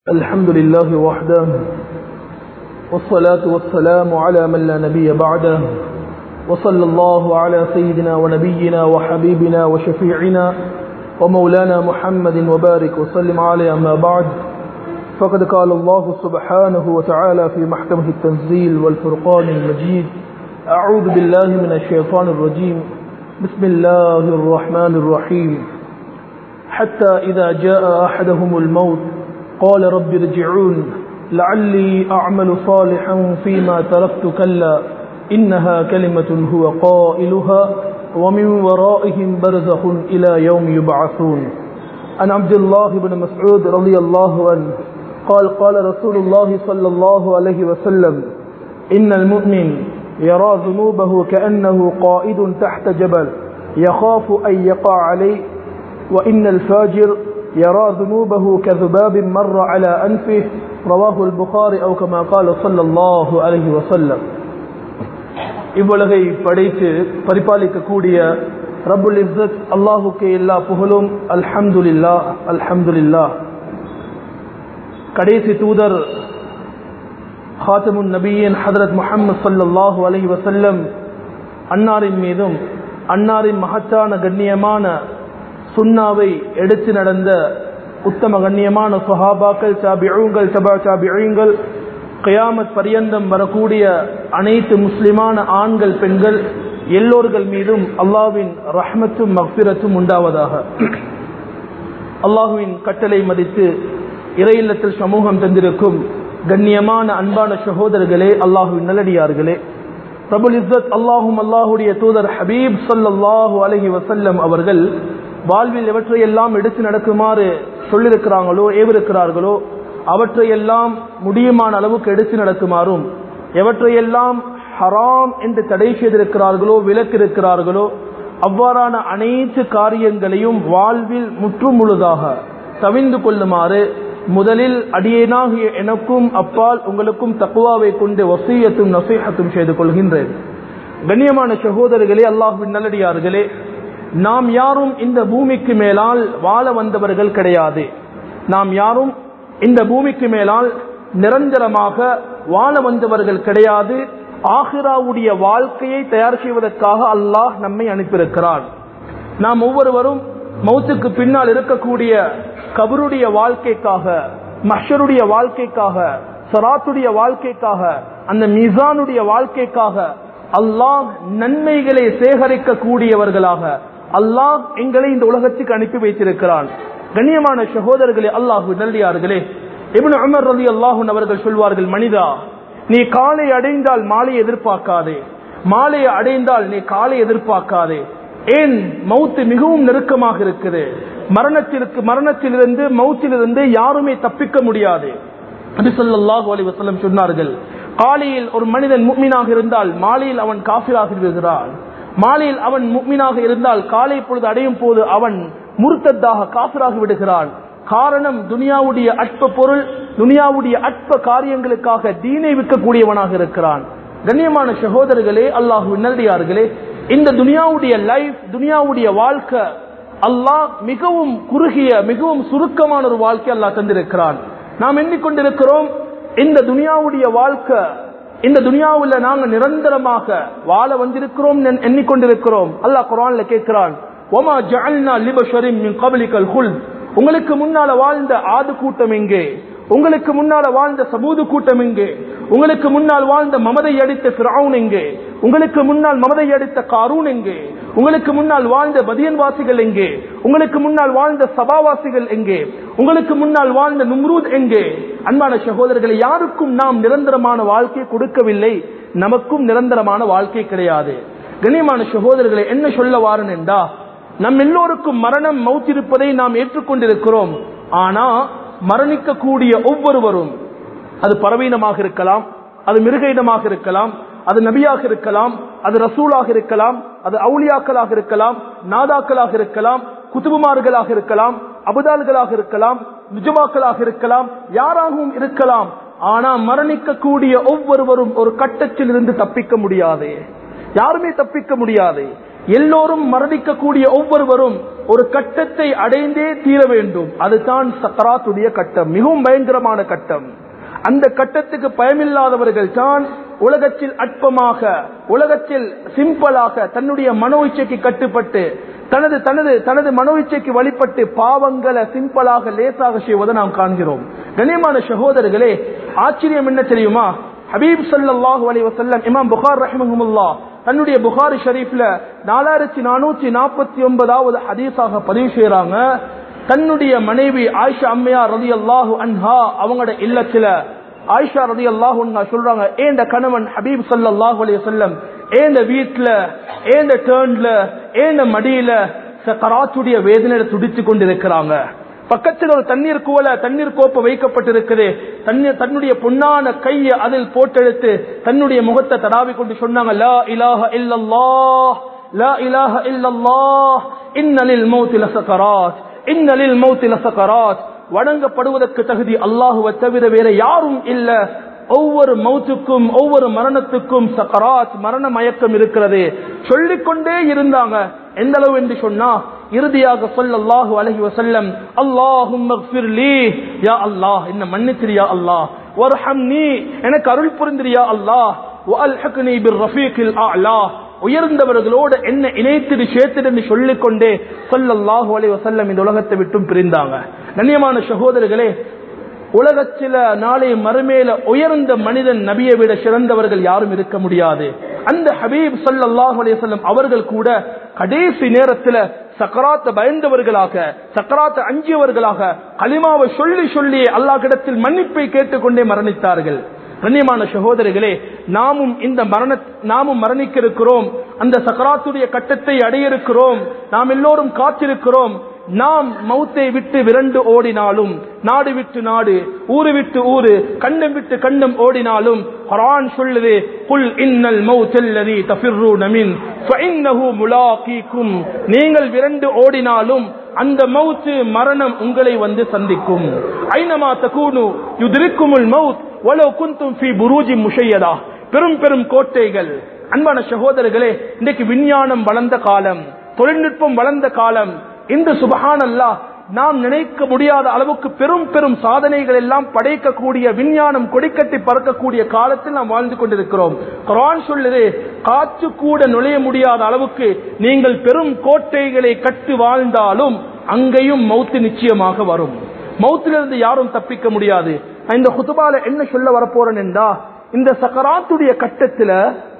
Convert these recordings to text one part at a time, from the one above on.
الحمد لله وحده والصلاة والسلام على من لا نبي بعده وصلى الله على سيدنا ونبينا وحبيبنا وشفيعنا ومولانا محمد وبارك وسلم عليه أما بعد فقد قال الله سبحانه وتعالى في محكمه التنزيل والفرقان المجيد أعوذ بالله من الشيطان الرجيم بسم الله الرحمن الرحيم حتى إذا جاء أحدهم الموت قال رب ارجعون لعلي أعمل صالحا فيما تركت كلا إنها كلمة هو قائلها ومن ورائهم برزخ إلى يوم يبعثون عن عبد الله بن مسعود رضي الله عنه قال قال رسول الله صلى الله عليه وسلم إن المؤمن يرى ذنوبه كأنه قائد تحت جبل يخاف أن يقع عليه وإن الفاجر يرى ذنوبه كذباب مر على أنفه رواه البخاري أو كما قال صلى الله عليه وسلم இவ்வுலகை படைத்து பரிபாலிக்கக்கூடிய ரபுல் இஸ்ஸத் அல்லாஹுக்கு எல்லா புகழும் அல்ஹம்துலில்லா அல்ஹம்துலில்லா கடைசி தூதர் ஹாத்தமுன் நபியின் ஹதரத் முஹம்மது சல்லாஹூ அலஹி வசல்லம் அன்னாரின் மீதும் அன்னாரின் மகத்தான கண்ணியமான சுன்னாவை எடுத்து நடந்த உத்தம கண்ணியமான சுஹாபாக்கள் சாபிழுங்கள் சபா சாபிழுங்கள் கயாமத் பரியந்தம் வரக்கூடிய அனைத்து முஸ்லிமான ஆண்கள் பெண்கள் எல்லோர்கள் மீதும் அல்லாவின் ரஹ்மத்தும் மக்பிரத்தும் உண்டாவதாக அல்லாஹுவின் கட்டளை மதித்து இறையில்லத்தில் சமூகம் தந்திருக்கும் கண்ணியமான அன்பான சகோதரர்களே அல்லாஹுவின் நல்லடியார்களே பிரபுல் இஸ்ஸத் அல்லாஹும் அல்லாஹுடைய தூதர் ஹபீப் சல்லாஹூ அலஹி வசல்லம் அவர்கள் வாழ்வில் எவற்றையெல்லாம் எடுத்து நடக்குமாறு சொல்லிருக்கிறாங்களோ ஏவிருக்கிறார்களோ அவற்றையெல்லாம் முடியுமான அளவுக்கு எடுத்து நடக்குமாறும் எவற்றையெல்லாம் ஹராம் என்று தடை செய்திருக்கிறார்களோ விலக்கிருக்கிறார்களோ அவ்வாறான அனைத்து காரியங்களையும் வாழ்வில் முற்றும் முழுதாக தவிந்து கொள்ளுமாறு முதலில் அடியேனாகிய எனக்கும் அப்பால் உங்களுக்கும் தக்குவாவை கொண்டு வசீயத்தும் நசீகத்தும் செய்து கொள்கின்றேன் கண்ணியமான சகோதரர்களே அல்லாஹுவின் நல்லடியார்களே நாம் யாரும் இந்த பூமிக்கு மேலால் வாழ வந்தவர்கள் கிடையாது நாம் யாரும் இந்த பூமிக்கு மேலால் நிரந்தரமாக வாழ வந்தவர்கள் கிடையாது ஆஹிராவுடைய வாழ்க்கையை தயார் செய்வதற்காக அல்லாஹ் நம்மை அனுப்பியிருக்கிறான் நாம் ஒவ்வொருவரும் மௌத்துக்கு பின்னால் இருக்கக்கூடிய கபருடைய வாழ்க்கைக்காக மஷருடைய வாழ்க்கைக்காக சராத்துடைய வாழ்க்கைக்காக அந்த மிசானுடைய வாழ்க்கைக்காக அல்லாஹ் நன்மைகளை சேகரிக்க கூடியவர்களாக அல்லாஹ் எங்களை இந்த உலகத்துக்கு அனுப்பி வைத்திருக்கிறான் கண்ணியமான சகோதரர்களே அல்லாஹு நல்லியார்களே இவனு அமர் ரலி அல்லாஹூன் அவர்கள் சொல்வார்கள் மனிதா நீ காலை அடைந்தால் மாலை எதிர்பார்க்காதே மாலையை அடைந்தால் நீ காலை எதிர்பார்க்காதே ஏன் மவுத்து மிகவும் நெருக்கமாக இருக்குது மரணத்திற்கு மரணத்திலிருந்து மவுத்திலிருந்து யாருமே தப்பிக்க முடியாது அபிசல்லாஹு அலி வசல்லம் சொன்னார்கள் காலையில் ஒரு மனிதன் முக்மீனாக இருந்தால் மாலையில் அவன் காஃபிராகி விடுகிறான் மாலையில் அவன் முக்மீனாக இருந்தால் காலை பொழுது அடையும் போது அவன் முருத்தத்தாக காஃபிராகி விடுகிறான் காரணம் துனியாவுடைய அற்ப பொருள் துனியாவுடைய அற்ப காரியங்களுக்காக தீனை விற்கக்கூடியவனாக இருக்கிறான் கண்ணியமான சகோதரர்களே அல்லாஹு நல்லடியார்களே இந்த துனியாவுடைய லைஃப் துனியாவுடைய வாழ்க்கை அல்லாஹ் மிகவும் குறுகிய மிகவும் சுருக்கமான ஒரு வாழ்க்கை அல்லாஹ் தந்திருக்கிறான் நாம் எண்ணிக்கொண்டிருக்கிறோம் இந்த துனியாவுடைய வாழ்க்கை இந்த துனியாவில் நாங்க நிரந்தரமாக வாழ வந்திருக்கிறோம் எண்ணிக்கொண்டிருக்கிறோம் அல்லாஹ் குரான்ல கேட்கிறான் ஒமா ஜஅல்னா லிபஷரின் மின் கபலிக்கல் ஹுல் உங்களுக்கு முன்னால வாழ்ந்த ஆது கூட்டம் எங்கே உங்களுக்கு முன்னால வாழ்ந்த சமூது கூட்டம் எங்கே உங்களுக்கு முன்னால் வாழ்ந்த மமதை அடித்த பிராவுன் எங்கே உங்களுக்கு முன்னால் மமதை அடித்த காரூன் எங்கே உங்களுக்கு முன்னால் வாழ்ந்த பதியன்வாசிகள் எங்கே உங்களுக்கு முன்னால் வாழ்ந்த சபாவாசிகள் எங்கே உங்களுக்கு முன்னால் வாழ்ந்த நும்ரூத் எங்கே அன்பான சகோதரர்களை யாருக்கும் நாம் நிரந்தரமான வாழ்க்கை கொடுக்கவில்லை நமக்கும் நிரந்தரமான வாழ்க்கை கிடையாது கண்ணியமான சகோதரர்களை என்ன சொல்ல வாரன் என்றா நம் எல்லோருக்கும் மரணம் மௌத்திருப்பதை நாம் ஏற்றுக்கொண்டிருக்கிறோம் ஆனா மரணிக்கக்கூடிய ஒவ்வொருவரும் அது பறவீனமாக இருக்கலாம் அது மிருக இனமாக இருக்கலாம் அது நபியாக இருக்கலாம் அது ரசூலாக இருக்கலாம் அது அவுளியாக்களாக இருக்கலாம் நாதாக்களாக இருக்கலாம் குத்துபுமார்களாக இருக்கலாம் அபுதால்களாக இருக்கலாம் நிஜமாக்களாக இருக்கலாம் யாராகவும் இருக்கலாம் ஆனா மரணிக்கக்கூடிய ஒவ்வொருவரும் ஒரு கட்டத்தில் இருந்து தப்பிக்க முடியாது யாருமே தப்பிக்க முடியாது எல்லோரும் மரணிக்கக்கூடிய ஒவ்வொருவரும் ஒரு கட்டத்தை அடைந்தே தீர வேண்டும் அதுதான் சக்கராத்துடைய கட்டம் மிகவும் பயங்கரமான கட்டம் அந்த கட்டத்துக்கு பயமில்லாதவர்கள் தான் உலகத்தில் அற்பமாக உலகத்தில் சிம்பிளாக தன்னுடைய மனோ இச்சைக்கு கட்டுப்பட்டு தனது தனது தனது மனோ இச்சைக்கு வழிபட்டு பாவங்களை சிம்பிளாக லேசாக செய்வதை நாம் காண்கிறோம் கண்ணியமான சகோதரர்களே ஆச்சரியம் என்ன தெரியுமா ஹபீப் சல்லாஹூ அலி வசல்லம் இமாம் புகார் ரஹ்மஹமுல்லா தன்னுடைய புகாரி ஷரீஃப்ல நாலாயிரத்தி நானூத்தி நாற்பத்தி ஒன்பதாவது ஹதீஸாக பதிவு செய்யறாங்க தன்னுடைய மனைவி ஆயிஷா அம்மையா ரதி அல்லாஹு அன்ஹா அவங்களோட இல்லத்துல ஆயிஷா ரதி அல்லாஹு சொல்றாங்க ஏண்ட கணவன் ஹபீப் சல்லாஹூ அலி வசல்லம் ஏந்த வீட்டுல ஏந்த டேர்ன்ல ஏந்த மடியில கராத்துடைய வேதனையில துடிச்சு கொண்டிருக்கிறாங்க பக்கத்தில் ஒரு தண்ணீர் குவல தண்ணீர் கோப்ப வைக்கப்பட்டிருக்குது தண்ணீர் தன்னுடைய பொன்னான கையை அதில் போட்டெடுத்து தன்னுடைய முகத்தை தடாவி கொண்டு சொன்னாங்க லா இலாஹ இல்லல்லாஹ் லா இலாஹ இல்லல்லாஹ் இன்னலில் மௌத்தில் சக்கராத் இன்னலில் மௌத்தில் சக்கராத் வணங்கப்படுவதற்கு தகுதி அல்லாஹுவை தவிர வேற யாரும் இல்ல ஒவ்வொரு மௌத்துக்கும் ஒவ்வொரு மரணத்துக்கும் சக்கராத் மரண மயக்கம் இருக்கிறது சொல்லிக்கொண்டே இருந்தாங்க எந்த அளவு என்று சொன்னா இறுதியாக சொல்லல்லாஹு அலஹி வசல்லம் அல்லாஹும் யா அல்லாஹ் என்ன மன்னித்திரியா அல்லாஹ் வர்ஹம்னி எனக்கு அருள் புரிந்திரியா அல்லாஹ் வஅல்ஹக்னி பிர்ரஃபீகில் அஅலா உயர்ந்தவர்களோடு என்ன இணைத்திடு சேர்த்திடு என்று சொல்லிக்கொண்டே சொல்லல்லாஹு அலைஹி வஸல்லம் இந்த உலகத்தை விட்டும் பிரிந்தாங்க கண்ணியமான சகோதரர்களே உலகத்தில நாளை மறுமேல உயர்ந்த மனிதன் நபியை விட சிறந்தவர்கள் யாரும் இருக்க முடியாது அந்த ஹபீப் சல்லாஹ் அலையம் அவர்கள் கூட கடைசி நேரத்துல சக்கராத்த பயந்தவர்களாக சக்கராத்த அஞ்சியவர்களாக களிமாவை சொல்லி சொல்லி அல்லாஹ்விடத்தில் மன்னிப்பை கேட்டுக்கொண்டே மரணித்தார்கள் கண்ணியமான சகோதரிகளே நாமும் இந்த மரண நாமும் மரணிக்க இருக்கிறோம் அந்த சக்கராத்துடைய கட்டத்தை அடைய இருக்கிறோம் நாம் எல்லோரும் காத்திருக்கிறோம் நாம் மௌத்தை விட்டு விரண்டு ஓடினாலும் நாடு விட்டு நாடு ஊரு விட்டு ஊரு கண்டம் விட்டு கண்டம் ஓடினாலும் குரான் சொல்லுது குல் இன்னல் மௌத்தல்லதி தஃபிர்ரூன மின் ஃபஇன்னஹு முலாகீக்கும் நீங்கள் விரண்டு ஓடினாலும் அந்த மௌத்து மரணம் உங்களை வந்து சந்திக்கும் ஐனமா தகூனு யுத்ரிக்குமுல் மௌத் வலவ் குந்தும் ஃபீ புரூஜி முஷையதா பெரும் பெரும் கோட்டைகள் அன்பான சகோதரர்களே இன்றைக்கு விஞ்ஞானம் வளர்ந்த காலம் தொழில்நுட்பம் வளர்ந்த காலம் இந்த சுபஹான் அல்லாஹ் நாம் நினைக்க முடியாத அளவுக்கு பெரும் பெரும் சாதனைகள் எல்லாம் படைக்கக்கூடிய விஞ்ஞானம் கொடிக்கட்டி பறக்கக்கூடிய காலத்தில் நாம் வாழ்ந்து கொண்டிருக்கிறோம் குரான் சொல்லுது காற்று கூட நுழைய முடியாத அளவுக்கு நீங்கள் பெரும் கோட்டைகளை கட்டி வாழ்ந்தாலும் அங்கேயும் மௌத்து நிச்சயமாக வரும் மௌத்திலிருந்து யாரும் தப்பிக்க முடியாது நான் இந்த குத்துபால என்ன சொல்ல வரப்போறேன் என்றா இந்த சக்கராத்துடைய கட்டத்துல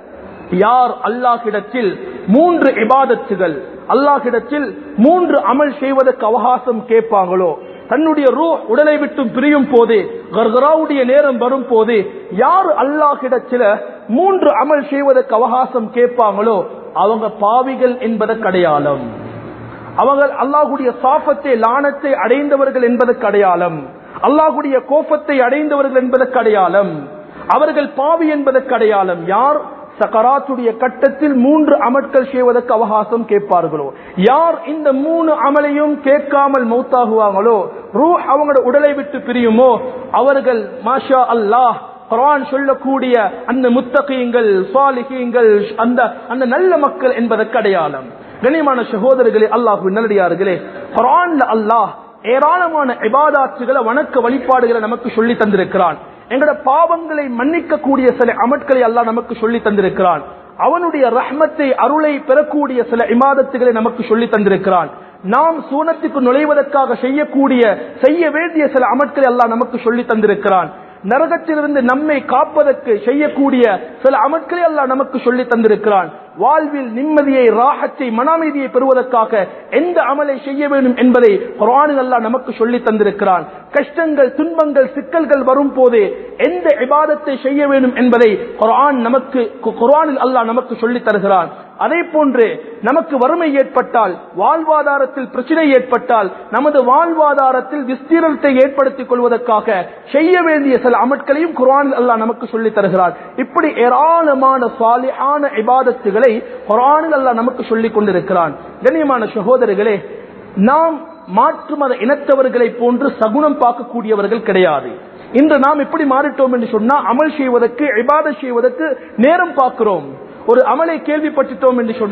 யார் அல்லாஹிடத்தில் மூன்று இபாதத்துகள் அல்லாஹிடத்தில் மூன்று அமல் செய்வதற்கு அவகாசம் கேட்பாங்களோ தன்னுடைய ரூ உடலை விட்டு பிரியும் போது கர்கராவுடைய நேரம் வரும் போது யார் அல்லாஹிடத்தில் மூன்று அமல் செய்வதற்கு அவகாசம் கேட்பாங்களோ அவங்க பாவிகள் என்பதற்கு அடையாளம் அவங்க அல்லாஹுடைய சாபத்தை லானத்தை அடைந்தவர்கள் என்பதற்கு அடையாளம் அல்லாஹுடைய கோபத்தை அடைந்தவர்கள் என்பதற்கு அடையாளம் அவர்கள் பாவி என்பதற்கு அடையாளம் யார் சக்கராத்துடைய கட்டத்தில் மூன்று அமட்கள் செய்வதற்கு அவகாசம் கேட்பார்களோ யார் இந்த மூணு அமலையும் கேட்காமல் மௌத்தாகுவாங்களோ ரூ அவங்களோட உடலை விட்டு பிரியுமோ அவர்கள் மாஷா அல்லாஹ் குரான் சொல்லக்கூடிய அந்த முத்தகையுங்கள் சாலிகியங்கள் அந்த அந்த நல்ல மக்கள் என்பதற்கு அடையாளம் கண்ணியமான சகோதரர்களே அல்லாஹு நல்லடியார்களே குரான்ல அல்லாஹ் ஏராளமான இபாதாத்துகளை வணக்க வழிபாடுகளை நமக்கு சொல்லி தந்திருக்கிறான் எங்களோட பாவங்களை மன்னிக்க கூடிய சில அமட்களை அல்லாஹ் நமக்கு சொல்லி தந்திருக்கிறான் அவனுடைய ரஹ்மத்தை அருளை பெறக்கூடிய சில இமாதத்துகளை நமக்கு சொல்லி தந்திருக்கிறான் நாம் சூனத்துக்கு நுழைவதற்காக செய்யக்கூடிய செய்ய வேண்டிய சில அமட்களை அல்லாஹ் நமக்கு சொல்லி தந்திருக்கிறான் நரகத்திலிருந்து நம்மை காப்பதற்கு செய்யக்கூடிய சில அமட்களை அல்லாஹ் நமக்கு சொல்லி தந்திருக்கிறான் வாழ்வில் நிம்மதியை ராகத்தை மனாமீதியை பெறுவதற்காக எந்த அமலை செய்ய வேண்டும் என்பதை குரானில் அல்லாஹ் நமக்கு சொல்லி தந்திருக்கிறான் கஷ்டங்கள் துன்பங்கள் சிக்கல்கள் வரும் போது எந்த இபாதத்தை செய்ய வேண்டும் என்பதை குரான் நமக்கு குரானில் அல்லாஹ் நமக்கு சொல்லி தருகிறான் அதே போன்று நமக்கு வறுமை ஏற்பட்டால் வாழ்வாதாரத்தில் பிரச்சனை ஏற்பட்டால் நமது வாழ்வாதாரத்தில் விஸ்தீரணத்தை ஏற்படுத்திக் கொள்வதற்காக செய்ய வேண்டிய சில அமட்களையும் குரானில் அல்லாஹ் நமக்கு சொல்லி தருகிறார் இப்படி ஏராளமான சாலியான இபாதத்துகளை குரானில் அல்லாஹ் நமக்கு சொல்லிக் கொண்டிருக்கிறான் கண்ணியமான சகோதரர்களே நாம் மாற்று மத இனத்தவர்களை போன்று சகுனம் பார்க்கக்கூடியவர்கள் கிடையாது இன்று நாம் எப்படி மாறிட்டோம் என்று சொன்னா அமல் செய்வதற்கு இபாத செய்வதற்கு நேரம் பார்க்கிறோம் ஒரு அமலை கேள்விப்பட்டுட்டோம் என்று சொன்னா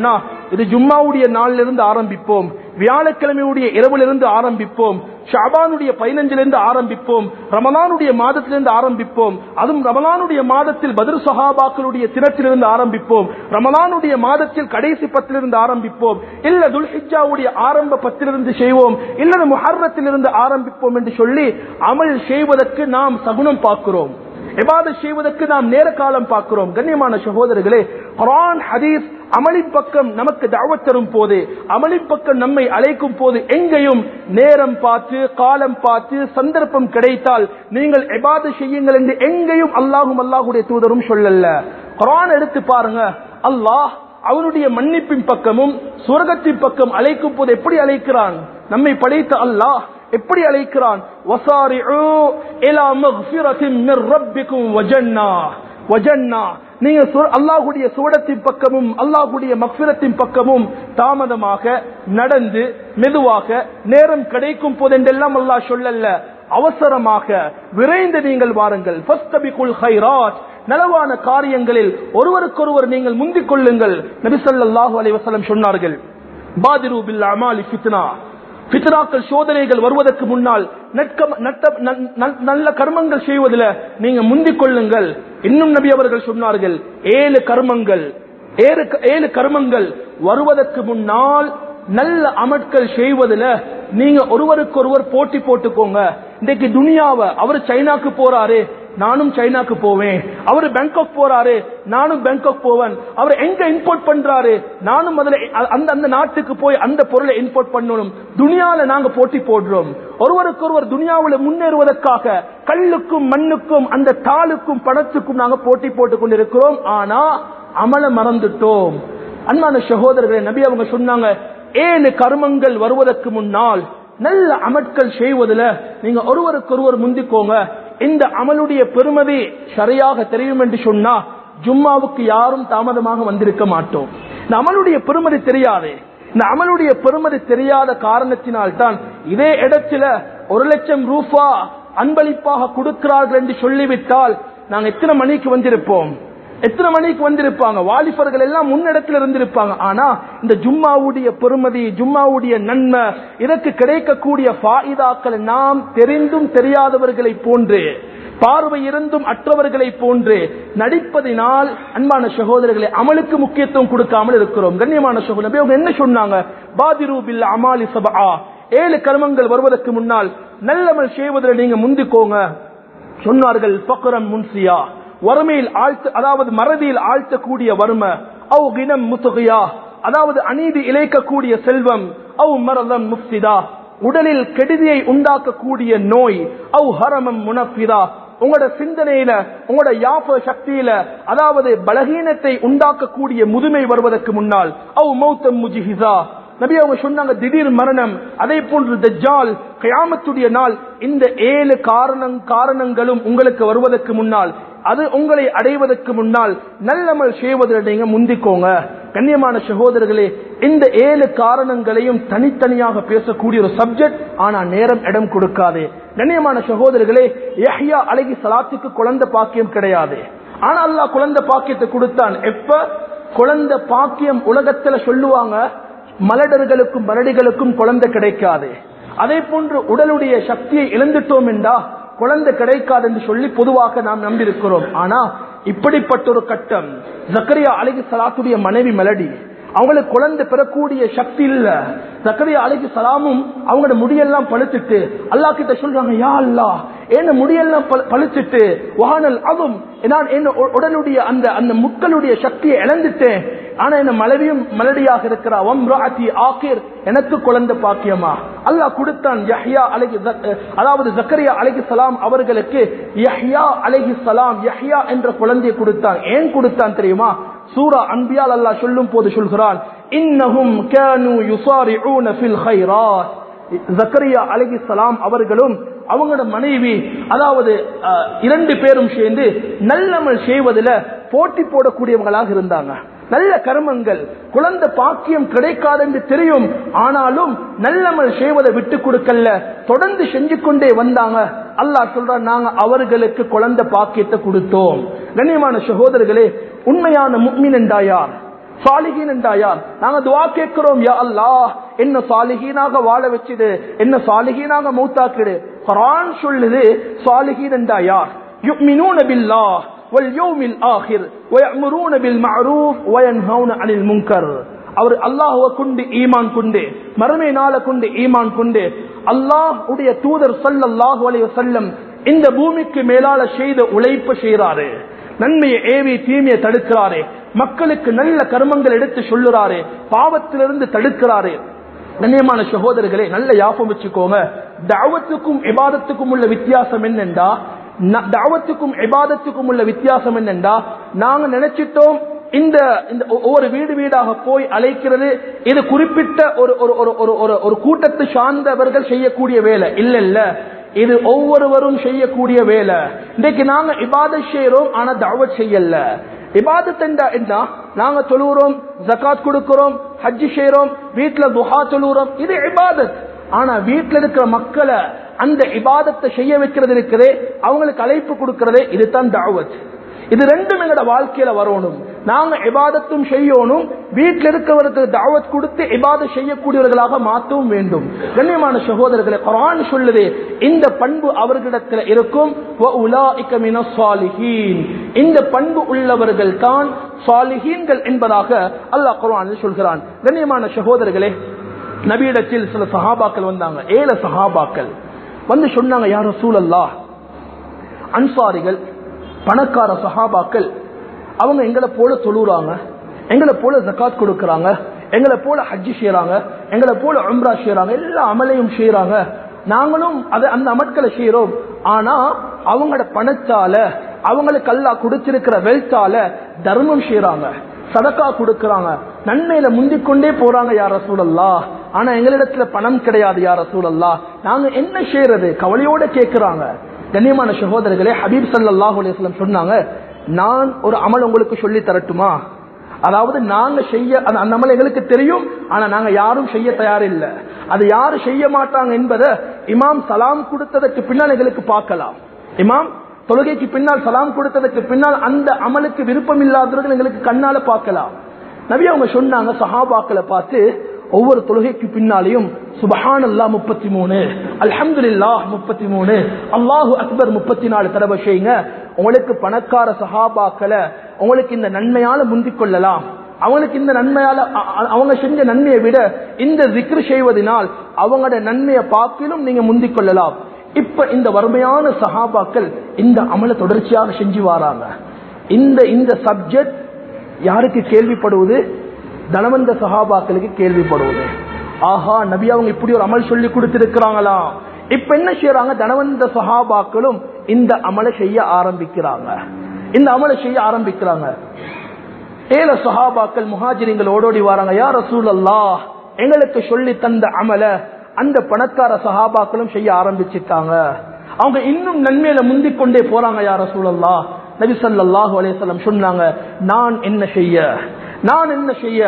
இது ஜும்மாவுடைய நாளிலிருந்து ஆரம்பிப்போம் வியாழக்கிழமையுடைய இரவிலிருந்து ஆரம்பிப்போம் ஷாபானுடைய பதினஞ்சிலிருந்து ஆரம்பிப்போம் ரமலானுடைய மாதத்திலிருந்து ஆரம்பிப்போம் அதுவும் ரமலானுடைய மாதத்தில் பதில் சஹாபாக்களுடைய தினத்திலிருந்து ஆரம்பிப்போம் ரமலானுடைய மாதத்தில் கடைசி பத்திலிருந்து ஆரம்பிப்போம் இல்ல துல்ஹிஜாவுடைய ஆரம்ப பத்திலிருந்து செய்வோம் இல்லது முஹர்ரத்திலிருந்து ஆரம்பிப்போம் என்று சொல்லி அமல் செய்வதற்கு நாம் சகுனம் பார்க்கிறோம் எபாத செய்வதற்கு நாம் நேர காலம் பார்க்கிறோம் கண்ணியமான சகோதரர்களே குரான் ஹதீஸ் அமளின் பக்கம் நமக்கு தாவத் தரும் போது அமளின் பக்கம் நம்மை அழைக்கும் போது எங்கேயும் நேரம் பார்த்து காலம் பார்த்து சந்தர்ப்பம் கிடைத்தால் நீங்கள் எபாத செய்யுங்கள் என்று எங்கேயும் அல்லாஹும் அல்லாஹுடைய தூதரும் சொல்லல குரான் எடுத்து பாருங்க அல்லாஹ் அவனுடைய மன்னிப்பின் பக்கமும் சுவர்க்கத்தின் பக்கம் அழைக்கும் போது எப்படி அழைக்கிறான் நம்மை படைத்த அல்லாஹ் எப்படி அழைக்கிறான் வசாரிஉ இலா மக்ஃபிரத்தின் மிர் ரப்பிக்கும் வஜன்னா வஜன்னா நீங்க சு- அல்லாஹ்வுடைய சுவடத்தின் பக்கமும் அல்லாஹ்வுடைய மக்ஃபிரத்தின் பக்கமும் தாமதமாக நடந்து மெதுவாக நேரம் கிடைக்கும் போது என்றெல்லாம் அல்லாஹ் சொல்லல்ல அவசரமாக விரைந்து நீங்கள் வாருங்கள் ஃபஸ்தபிகுல் ஹைராத் நலவான காரியங்களில் ஒருவருக்கொருவர் நீங்கள் முந்திக் கொள்ளுங்கள் நபி ஸல்லல்லாஹு அலைஹி வஸல்லம் சொன்னார்கள் பாதிரு பில் அமாலி ஃபித்னா பித்ராக்கள் சோதனைகள் வருவதற்கு முன்னால் நட்க- நட்ட- நல்- நல்- நல்ல கர்மங்கள் செய்வதில் நீங்க முந்திக் கொள்ளுங்கள் இன்னும் நபி அவர்கள் சொன்னார்கள் ஏழு கர்மங்கள் ஏழு க- ஏழு கர்மங்கள் வருவதற்கு முன்னால் நல்ல அமட்கள் செய்வதில் நீங்க ஒருவருக்கொருவர் போட்டி போட்டுக்கோங்க இன்றைக்கு துனியாவை அவர் சைனாக்கு போறாரு நானும் சைனாக்கு போவேன் அவர் பேங்காக் போறாரு நானும் பேங்காக் போவேன் அவர் எங்க இம்போர்ட் பண்றாரு நானும் அதுல அந்த அந்த நாட்டுக்கு போய் அந்த பொருளை இம்போர்ட் பண்ணணும் துனியால நாங்க போட்டி போடுறோம் ஒருவருக்கு ஒருவர் துனியாவுல முன்னேறுவதற்காக கல்லுக்கும் மண்ணுக்கும் அந்த தாளுக்கும் பணத்துக்கும் நாங்க போட்டி போட்டுக் கொண்டிருக்கிறோம் ஆனா அமல மறந்துட்டோம் அன்பான சகோதரர்களே நபி அவங்க சொன்னாங்க ஏழு கர்மங்கள் வருவதற்கு முன்னால் நல்ல அமட்கள் செய்வதில் நீங்க ஒருவருக்கொருவர் முந்திக்கோங்க இந்த அமலுடைய பெருமதி சரியாக தெரியும் என்று சொன்னா ஜும்மாவுக்கு யாரும் தாமதமாக வந்திருக்க மாட்டோம் இந்த அமலுடைய பெருமதி தெரியாது இந்த அமலுடைய பெருமதி தெரியாத காரணத்தினால் தான் இதே இடத்துல ஒரு லட்சம் ரூபா அன்பளிப்பாக கொடுக்கிறார்கள் என்று சொல்லிவிட்டால் நாங்க எத்தனை மணிக்கு வந்திருப்போம் எத்தனை மணிக்கு வந்திருப்பாங்க வாலிபர்கள் எல்லாம் முன்னிடத்தில் இருந்திருப்பாங்க ஆனா இந்த ஜும்மாவுடைய பெருமதி ஜும்மாவுடைய நன்மை இதற்கு கிடைக்கக்கூடிய ஃபாயிதாக்கள் நாம் தெரிந்தும் தெரியாதவர்களை போன்று பார்வை இருந்தும் அற்றவர்களை போன்று நடிப்பதினால் அன்பான சகோதரர்களை அமலுக்கு முக்கியத்துவம் கொடுக்காமல் இருக்கிறோம் கண்ணியமான சகோதரர் அவங்க என்ன சொன்னாங்க பாதிரு பில் அமாலி சபா ஏழு கர்மங்கள் வருவதற்கு முன்னால் நல்லமல் செய்வதில் நீங்க முந்திக்கோங்க சொன்னார்கள் பக்ரம் முன்சியா வறுமையில் ஆழ்த்த அதாவது மறதியில் ஆழ்த்தக்கூடிய வறுமை அவ் கினம் முத்துகையா அதாவது அநீதி இழைக்கக்கூடிய செல்வம் அவ் மரதம் முஃப்திதா உடலில் கெடுதியை உண்டாக்கக்கூடிய நோய் அவ் ஹரமம் முனஃபிதா உங்களோட சிந்தனையில உங்களோட யாப சக்தியில அதாவது பலகீனத்தை உண்டாக்கக்கூடிய முதுமை வருவதற்கு முன்னால் அவ் மௌத்தம் முஜிஹிசா நபி அவங்க சொன்னாங்க திடீர் மரணம் அதே போன்று தஜ்ஜால் கயாமத்துடைய நாள் இந்த ஏழு காரணம் காரணங்களும் உங்களுக்கு வருவதற்கு முன்னால் அது உங்களை அடைவதற்கு முன்னால் நல்லமல் செய்வதில் நீங்க முந்திக்கோங்க கண்ணியமான சகோதரர்களே இந்த ஏழு காரணங்களையும் தனித்தனியாக பேசக்கூடிய ஒரு சப்ஜெக்ட் ஆனா நேரம் இடம் கொடுக்காது கண்ணியமான சகோதரர்களே யஹ்யா அழகி சலாத்துக்கு குழந்தை பாக்கியம் கிடையாது ஆனா அல்லாஹ் குழந்தை பாக்கியத்தை கொடுத்தான் எப்ப குழந்தை பாக்கியம் உலகத்துல சொல்லுவாங்க மலடர்களுக்கும் மலடிகளுக்கும் குழந்தை கிடைக்காது அதே போன்று உடலுடைய சக்தியை இழந்துட்டோம் என்றா குழந்தை கிடைக்காது என்று சொல்லி பொதுவாக நாம் நம்பியிருக்கிறோம் ஆனா இப்படிப்பட்ட ஒரு கட்டம் ஜக்கரியா அழகி சலாத்துடைய மனைவி மெலடி அவங்களுக்கு குழந்தை பெறக்கூடிய சக்தி இல்ல ஜக்கரியா அழகி சலாமும் அவங்களோட முடியெல்லாம் பழுத்துட்டு அல்லாஹ் கிட்ட சொல்றாங்க யா அல்லா என்ன முடியெல்லாம் பழு- பழுத்துட்டு வானல் அதுவும் நான் என்ன உ- உடலுடைய அந்த அந்த முட்களுடைய சக்தியை இழந்துட்டேன் ஆனா என்ன மலவியும் மலடியாக இருக்கிறா வம்ராத்தி ஆகிர் எனக்கு குழந்தை பாக்கியமா அல்லாஹ் கொடுத்தான் யஹ்யா அலைஹி ஜக்- அதாவது ஜக்கரியா அலைஹி சலாம் அவர்களுக்கு யஹ்யா அலைஹி சலாம் யஹ்யா என்ற குழந்தையை கொடுத்தான் ஏன் கொடுத்தான் தெரியுமா சூரா அன்பியால் அல்லாஹ் சொல்லும் போது சொல்கிறான் இன்னஹும் கானு யுசாரிஊன ஃபில் கைராத் ஜக்கரியா அலைஹி சலாம் அவர்களும் அவங்களோட மனைவி அதாவது அஹ், இரண்டு பேரும் சேர்ந்து நல்லமல் செய்வதில் போட்டி போடக்கூடியவங்களாக இருந்தாங்க நல்ல கர்மங்கள் குழந்தை பாக்கியம் கிடைக்காது என்று தெரியும் ஆனாலும் நல்லமல் செய்வதை விட்டு கொடுக்கல தொடர்ந்து செஞ்சு கொண்டே வந்தாங்க அல்லாஹ் சொல்றான் நாங்க அவர்களுக்கு குழந்தை பாக்கியத்தை கொடுத்தோம் கண்ணியமான சகோதரர்களே உண்மையான முக்மின் என்றா யார் சாலிஹீன் என்றா யார் நாங்க துவா கேட்கிறோம் யா அல்லாஹ் என்ன சாலிஹீனாக வாழ வச்சிடு என்ன சாலிஹீனாக மௌத்தாக்கிடு குர்ஆன் சொல்லுது சாலிஹீன் என்றா யார் யுமினூன பில்லாஹ் واليوم الآخر ويأمرون بالمعروف وينهون عن المنكر அவர் அல்லாஹுவ கொண்டு ஈமான் கொண்டு மறுமை நாள கொண்டு ஈமான் கொண்டு அல்லாஹ் உடைய தூதர் சல்லல்லாஹு அலைஹி வஸல்லம் இந்த பூமிக்கு மேலால செய்த உழைப்பு செய்யறாரு நன்மையை ஏவி தீமையை தடுக்கிறாரு மக்களுக்கு நல்ல கர்மங்கள் எடுத்து சொல்லுறாரு பாவத்திலிருந்து தடுக்கிறாரு கண்ணியமான சகோதரர்களே நல்ல யாபம் வச்சுக்கோங்க தாவத்துக்கும் இபாதத்துக்கும் உள்ள வித்தியாசம் என்னென்றா தாவத்துக்கும் இபாதத்துக்கும் உள்ள வித்தியாசம் என்னென்றா நாங்க நினைச்சிட்டோம் இந்த இந்த ஒவ்வொரு வீடு வீடாக போய் அழைக்கிறது இது குறிப்பிட்ட ஒரு ஒரு ஒரு ஒரு ஒரு ஒரு கூட்டத்தை சார்ந்தவர்கள் செய்யக்கூடிய வேலை இல்ல இல்ல இது ஒவ்வொருவரும் செய்யக்கூடிய வேலை இன்றைக்கு நாங்க இபாதத் செய்யறோம் ஆனா தாவத் செய்யல இபாதத் என்ன நாங்க தொழுகிறோம் ஜக்காத் கொடுக்கிறோம் ஹஜ்ஜி செய்யறோம் வீட்டுல துஹா தொழுகிறோம் இது இபாதத் ஆனா வீட்டுல இருக்கிற மக்களை அந்த இபாதத்தை செய்ய வைக்கிறது இருக்கிறதே அவங்களுக்கு அழைப்பு கொடுக்கிறதே இதுதான் தாவத் இது ரெண்டும் எங்களோட வாழ்க்கையில வரணும் நாங்க இபாதத்தும் செய்யணும் வீட்டில் இருக்கவருக்கு தாவத் கொடுத்து இபாத செய்யக்கூடியவர்களாக மாற்றவும் வேண்டும் கண்ணியமான சகோதரர்களை குரான் சொல்லுது இந்த பண்பு அவர்களிடத்தில் இருக்கும் இந்த பண்பு உள்ளவர்கள் தான் சாலிஹீன்கள் என்பதாக அல்லாஹ் குரான் சொல்கிறான் கண்ணியமான சகோதரர்களே நபியிடத்தில் சில சஹாபாக்கள் வந்தாங்க ஏழு சஹாபாக்கள் வந்து சொன்னாங்க யாரும் சூழல்லா அன்சாரிகள் பணக்கார சஹாபாக்கள் அவங்க எங்களை போல தொழுறாங்க எங்களை போல ஜக்காத் கொடுக்கறாங்க எங்களை போல ஹஜ்ஜி செய்யறாங்க எங்களை போல உம்ரா செய்யறாங்க எல்லா அமலையும் செய்யறாங்க நாங்களும் அதை அந்த அமட்களை செய்யறோம் ஆனா அவங்களோட பணத்தால அவங்களுக்கு அல்லா கொடுத்திருக்கிற வெல்த்தால தர்மம் செய்யறாங்க சதக்கா கொடுக்கறாங்க நன்மையில முந்திக்கொண்டே போறாங்க யார சூழல்லா ஆனா எங்களிடத்துல பணம் கிடையாது யார சூழல்லா நாங்க என்ன செய்யறது கவலையோட கேட்கிறாங்க கண்ணியமான சகோதரர்களே ஹபீப் சல்லாஹூ அலிஸ்லாம் சொன்னாங்க நான் ஒரு அமல் உங்களுக்கு சொல்லி தரட்டுமா அதாவது நாங்க செய்ய அந்த அமல் எங்களுக்கு தெரியும் ஆனா நாங்க யாரும் செய்ய தயார் இல்லை அது யாரு செய்ய மாட்டாங்க என்பதை இமாம் சலாம் கொடுத்ததற்கு பின்னால் எங்களுக்கு பார்க்கலாம் இமாம் தொழுகைக்கு பின்னால் சலாம் கொடுத்ததற்கு பின்னால் அந்த அமலுக்கு விருப்பம் இல்லாதவர்கள் எங்களுக்கு கண்ணால பார்க்கலாம் நபி அவங்க சொன்னாங்க சஹாபாக்களை பார்த்து ஒவ்வொரு தொழுகைக்கு பின்னாலையும் சுபஹான் அல்லா முப்பத்தி மூணு அல்ஹம்துல்லா முப்பத்தி மூணு அல்லாஹு அக்பர் முப்பத்தி நாலு தடவை செய்யுங்க உங்களுக்கு பணக்கார சஹாபாக்களை உங்களுக்கு இந்த நன்மையால முந்திக் கொள்ளலாம் அவங்களுக்கு இந்த நன்மையால அவங்க செஞ்ச நன்மையை விட இந்த ஜிக்ரு செய்வதனால் அவங்களோட நன்மையை பார்க்கிலும் நீங்க முந்திக் கொள்ளலாம் இப்ப இந்த வறுமையான சஹாபாக்கள் இந்த அமல தொடர்ச்சியாக செஞ்சு வராங்க இந்த இந்த சப்ஜெக்ட் யாருக்கு கேள்விப்படுவது தனவந்த சஹாபாக்களுக்கு கேள்விப்படுவது ஆஹா நபி அவங்க இப்படி ஒரு அமல் சொல்லி கொடுத்திருக்கிறாங்களா இப்ப என்ன செய்யறாங்க தனவந்த சஹாபாக்களும் இந்த அமலை செய்ய ஆரம்பிக்கிறாங்க இந்த அமலை செய்ய ஆரம்பிக்கிறாங்க ஏழு சஹாபாக்கள் முஹாஜிரிங்கள் ஓடோடி வராங்க யார் ரசூல் அல்லா எங்களுக்கு சொல்லி தந்த அமல அந்த பணக்கார சஹாபாக்களும் செய்ய ஆரம்பிச்சிட்டாங்க அவங்க இன்னும் நன்மையில முந்திக் கொண்டே போறாங்க யார் ரசூல் அல்லா நபி சல்லாஹூ அலையம் சொன்னாங்க நான் என்ன செய்ய நான் என்ன செய்ய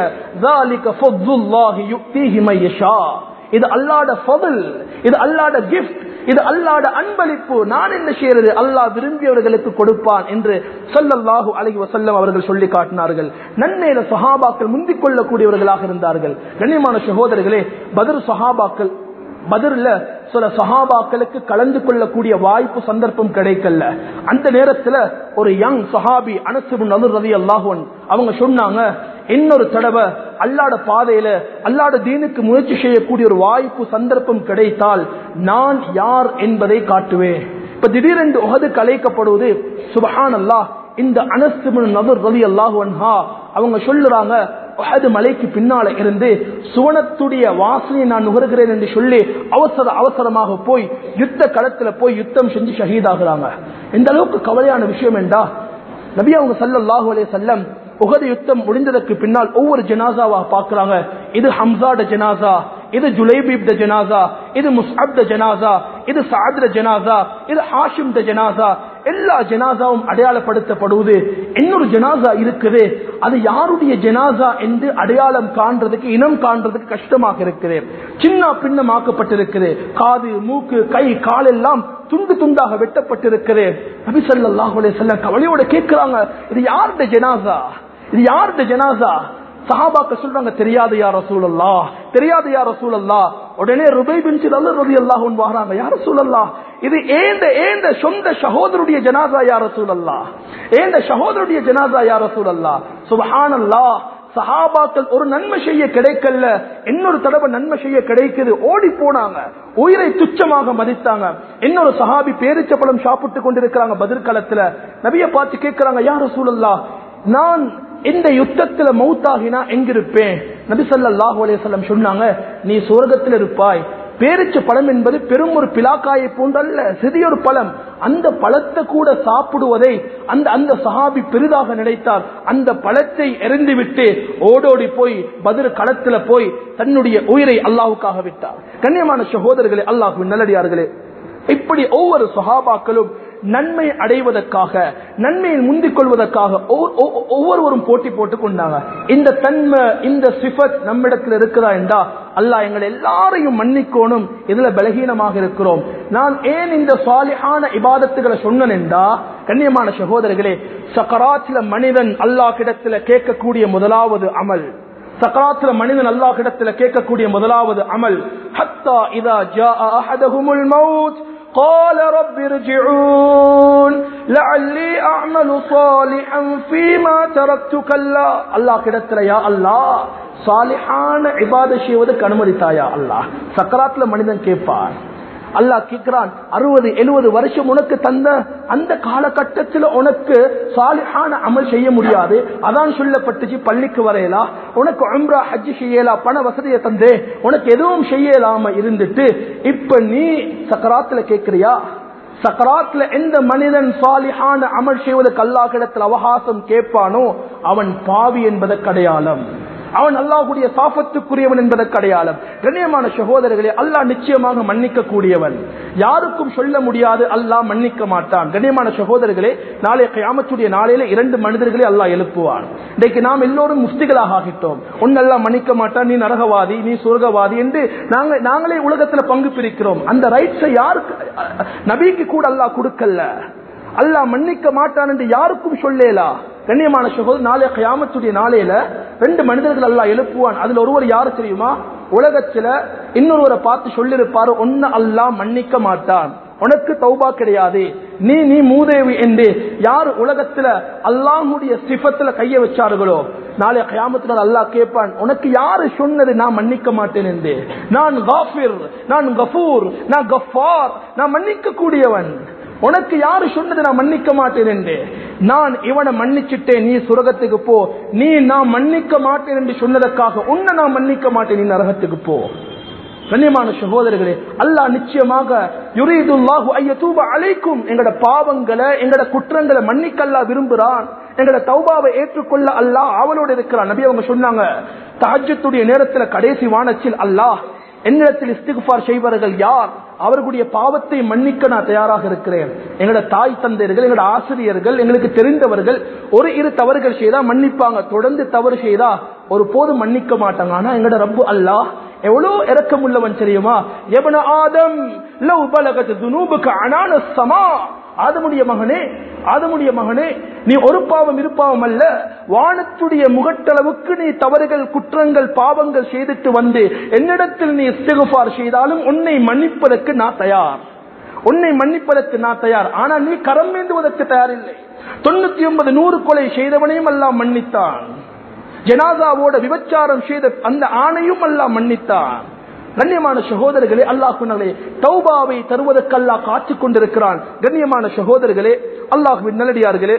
இது அல்லாட ஃபதல் இது அல்லாட கிஃப்ட் இது அல்லாட அன்பளிப்பு நான் என்ன செய்யறது அல்லாஹ் விரும்பியவர்களுக்கு கொடுப்பான் என்று சொல்லல்லாஹு அலஹி வசல்லம் அவர்கள் சொல்லி காட்டினார்கள் நன்மையில சஹாபாக்கள் முந்திக் கொள்ளக்கூடியவர்களாக இருந்தார்கள் கண்ணியமான சகோதரர்களே பதில் சஹாபாக்கள் பதில சில சஹாபாக்களுக்கு கலந்து கொள்ளக்கூடிய வாய்ப்பு சந்தர்ப்பம் கிடைக்கல அந்த நேரத்துல ஒரு யங் சஹாபி அனசுபு நலுர் ரவி அல்லாஹன் அவங்க சொன்னாங்க இன்னொரு தடவை அல்லாட பாதையில அல்லாட தீனுக்கு முயற்சி செய்யக்கூடிய ஒரு வாய்ப்பு சந்தர்ப்பம் கிடைத்தால் நான் யார் என்பதை காட்டுவேன் இப்ப திடீரென்று உகது கலைக்கப்படுவது சுபஹான் அல்லாஹ் இந்த அனஸ்துபின் நதுர் ரவி அல்லாஹுவன்ஹா அவங்க சொல்லுறாங்க உஹது மலைக்கு பின்னால இருந்து சுவனத்துடைய வாசனையை நான் நுகர்கிறேன் என்று சொல்லி அவசர அவசரமாக போய் யுத்த களத்துல போய் யுத்தம் செஞ்சு ஷஹீதாகிறாங்க இந்த அளவுக்கு கவலையான விஷயம் என்றா நபி அவங்க சல்லாஹூ அலே செல்லம் உகது யுத்தம் முடிந்ததற்கு பின்னால் ஒவ்வொரு ஜனாசாவா பாக்குறாங்க இது ஹம்சாட ஜனாசா இது ஜுலைபீப் த ஜனாசா இது முஸ்அப் த ஜனாசா இது சாத்ர ஜனாசா இது ஹாஷிம் த ஜனாசா எல்லா ஜனாசாவும் அடையாளப்படுத்தப்படுவது இன்னொரு ஜனாசா இருக்குது அது யாருடைய ஜனாசா என்று அடையாளம் காண்றதுக்கு இனம் காண்றதுக்கு கஷ்டமாக இருக்குது சின்ன பின்னமாக்கப்பட்டிருக்குது காது மூக்கு கை கால் எல்லாம் துண்டு துண்டாக வெட்டப்பட்டிருக்குது நபிசல்லாஹ் செல்ல கவலையோட கேட்கிறாங்க இது யாருடைய ஜனாசா இது யாருடைய ஜனாசா சஹாபாக்க சொல்றாங்க தெரியாது யார் ரசூலல்லா தெரியாது யார் ரசூலல்லா உடனே ருபை பின் சிலர் ரதி அல்லாஹ் வாராங்க யார் ரசூலல்லா இது ஏந்த ஏந்த சொந்த சகோதருடைய ஜனாசா யார் ரசூலல்லா ஏந்த சகோதருடைய ஜனாசா யார் ரசூலல்லா சுபஹானல்லா சஹாபாக்கள் ஒரு நன்மை செய்ய கிடைக்கல இன்னொரு தடவை நன்மை செய்ய கிடைக்குது ஓடி போனாங்க உயிரை துச்சமாக மதித்தாங்க இன்னொரு சஹாபி பேரிச்சப்பழம் சாப்பிட்டு கொண்டிருக்கிறாங்க பதிர்காலத்துல நபிய பார்த்து கேட்கிறாங்க யார் ரசூலல்லா நான் இந்த யுத்தத்துல மௌத்தாகினா எங்கிருப்பேன் நபி ஸல்லல்லாஹு அலைஹி வஸல்லம் சொன்னாங்க நீ சொர்க்கத்தில் இருப்பாய் பேரிச்ச பழம் என்பது பெரும் ஒரு பிலாக்காயை போன்றல்ல சிறியொரு பழம் அந்த பழத்தை கூட சாப்பிடுவதை அந்த அந்த சஹாபி பெரிதாக நினைத்தார் அந்த பழத்தை எறிந்து விட்டு ஓடோடி போய் பதிரு களத்துல போய் தன்னுடைய உயிரை அல்லாஹுக்காக விட்டார் கண்ணியமான சகோதரர்களே அல்லாஹு நல்லடியார்களே இப்படி ஒவ்வொரு சஹாபாக்களும் நன்மை அடைவதற்காக நன்மையில் முந்திக் கொள்வதற்காக ஒவ்வொரு- ஒவ்வொரு- ஒவ்வொருவரும் போட்டி போட்டுக் கொண்டாங்க இந்த தன்மை இந்த சிஃபத் நம்மிடத்தில் இருக்கிறா என்றா அல்லாஹ் எங்களை எல்லாரையும் மன்னிக்கோணும் இதுல பலகீனமாக இருக்கிறோம் நான் ஏன் இந்த சாலிஹான இபாதத்துகளை சொன்னேன் என்றா கண்ணியமான சகோதரர்களே சக்கராத்தில மனிதன் அல்லாஹ் கிடத்துல கேட்கக்கூடிய முதலாவது அமல் சக்கராத்துல மனிதன் அல்லாஹ் கிடத்துல கேட்கக்கூடிய முதலாவது அமல் ஹத்தா இதா ஜா அஹதஹுமுல் மௌத் قال رب ارجعون لعلي اعمل صالحا فيما تركت كلا அல்லாஹ் கிடத்துல யா அல்லாஹ் சாலிஹான இபாதத் செய்வதற்கு அனுமதித்தாயா அல்லாஹ் சக்கராத்துல மனிதன் கேட்பான் அல்லாஹ் கேட்கிறான் அறுபது எழுபது வருஷம் உனக்கு தந்த அந்த காலகட்டத்தில் உனக்கு சாலிஹான அமல் செய்ய முடியாது அதான் சொல்லப்பட்டுச்சு பள்ளிக்கு வரையலா உனக்கு உம்ரா ஹஜ் செய்யலா பண வசதியை தந்தே உனக்கு எதுவும் செய்யலாம இருந்துட்டு இப்ப நீ சக்கராத்துல கேட்கிறியா சக்கராத்துல எந்த மனிதன் சாலிஹான அமல் செய்வதற்கு அல்லாஹிடத்தில் அவகாசம் கேட்பானோ அவன் பாவி என்பதற்கு அடையாளம் அவன் அல்லாஹுடைய சாபத்துக்குரியவன் என்பதற்கு அடையாளம் கண்ணியமான சகோதரர்களே அல்லாஹ் நிச்சயமாக மன்னிக்க கூடியவன் யாருக்கும் சொல்ல முடியாது அல்லாஹ் மன்னிக்க மாட்டான் கண்ணியமான சகோதரர்களே நாளை கயாமத்துடைய நாளையில இரண்டு மனிதர்களை அல்லாஹ் எழுப்புவான் இன்றைக்கு நாம் எல்லோரும் முஸ்திகளாக ஆகிட்டோம் உன்னெல்லாம் மன்னிக்க மாட்டான் நீ நரகவாதி நீ சொர்க்கவாதி என்று நாங்கள் நாங்களே உலகத்துல பங்கு பிரிக்கிறோம் அந்த ரைட்ஸை யாருக்கு நபிக்கு கூட அல்லாஹ் கொடுக்கல அல்லாஹ் மன்னிக்க மாட்டான் என்று யாருக்கும் சொல்லலா கண்ணியமான சகோதரர் நாளை கயாமத்துடைய நாளையில ரெண்டு மனிதர்கள் அல்லாஹ் எழுப்புவான் அதுல ஒருவர் யாரு தெரியுமா உலகத்துல இன்னொருவரை பார்த்து சொல்லிருப்பாரு ஒன்னு அல்லாஹ் மன்னிக்க மாட்டான் உனக்கு தௌபா கிடையாது நீ நீ மூதேவி என்று யார் உலகத்துல அல்லாஹுடைய சிஃபத்துல கைய வச்சார்களோ நாளை கயாமத்துல அல்லாஹ் கேட்பான் உனக்கு யாரு சொன்னது நான் மன்னிக்க மாட்டேன் என்று நான் காஃபிர் நான் கஃபூர் நான் கஃபார் நான் மன்னிக்க கூடியவன் உனக்கு யாரு சொன்னது நான் மன்னிக்க மாட்டேன் என்று நான் இவனை மன்னிச்சுட்டேன் நீ சுரகத்துக்கு போ நீ நான் மன்னிக்க மாட்டேன் என்று சொன்னதற்காக உன்னை நான் மன்னிக்க மாட்டேன் நீ நரகத்துக்கு போ கண்ணியமான சகோதரர்களே அல்லாஹ் நிச்சயமாக யுரீதுல்லாஹு ஐயதூப அலைக்கும் எங்கட பாவங்களை எங்கட குற்றங்களை மன்னிக்க அல்லாஹ் விரும்புறான் எங்கட தௌபாவை ஏற்றுக்கொள்ள அல்லாஹ் அவளோடு இருக்கிறான் நபி அவங்க சொன்னாங்க தஹஜ்ஜத்துடைய நேரத்துல கடைசி வானத்தில் அல்லாஹ் என்னிடத்தில் இஸ்திகுபார் செய்வார்கள் யார் அவர்களுடைய பாவத்தை மன்னிக்க நான் தயாராக இருக்கிறேன் எங்களோட தாய் தந்தையர்கள் எங்களோட ஆசிரியர்கள் எங்களுக்கு தெரிந்தவர்கள் ஒரு இரு தவறுகள் செய்தா மன்னிப்பாங்க தொடர்ந்து தவறு செய்தா ஒரு போதும் மன்னிக்க மாட்டாங்க ஆனா எங்களோட ரப்பு அல்லாஹ் எவ்வளவு இறக்கம் உள்ளவன் தெரியுமா எவன ஆதம் லவ் பலகத் துனூபுக்கு அனான சமா ஆதமுடைய மகனே ஆதமுடைய மகனே நீ ஒரு பாவம் இருப்பாவம் அல்ல வானத்துடைய முகட்டளவுக்கு நீ தவறுகள் குற்றங்கள் பாவங்கள் செய்துட்டு வந்து என்னிடத்தில் நீ இஸ்திகுபார் செய்தாலும் உன்னை மன்னிப்பதற்கு நான் தயார் உன்னை மன்னிப்பதற்கு நான் தயார் ஆனா நீ கரம் வேண்டுவதற்கு தயாரில்லை தொண்ணூத்தி ஒன்பது நூறு கொலை செய்தவனையும் எல்லாம் மன்னித்தான் ஜனாதாவோட விபச்சாரம் செய்த அந்த ஆணையும் அல்லாஹ் மன்னித்தான் கண்ணியமான சகோதரர்களே அல்லாஹ் சொன்னாலே தௌபாவை தருவதற்கு அல்லாஹ் காத்துக் கொண்டிருக்கிறான் கண்ணியமான சகோதரர்களே அல்லாஹுவின் நல்லடியார்களே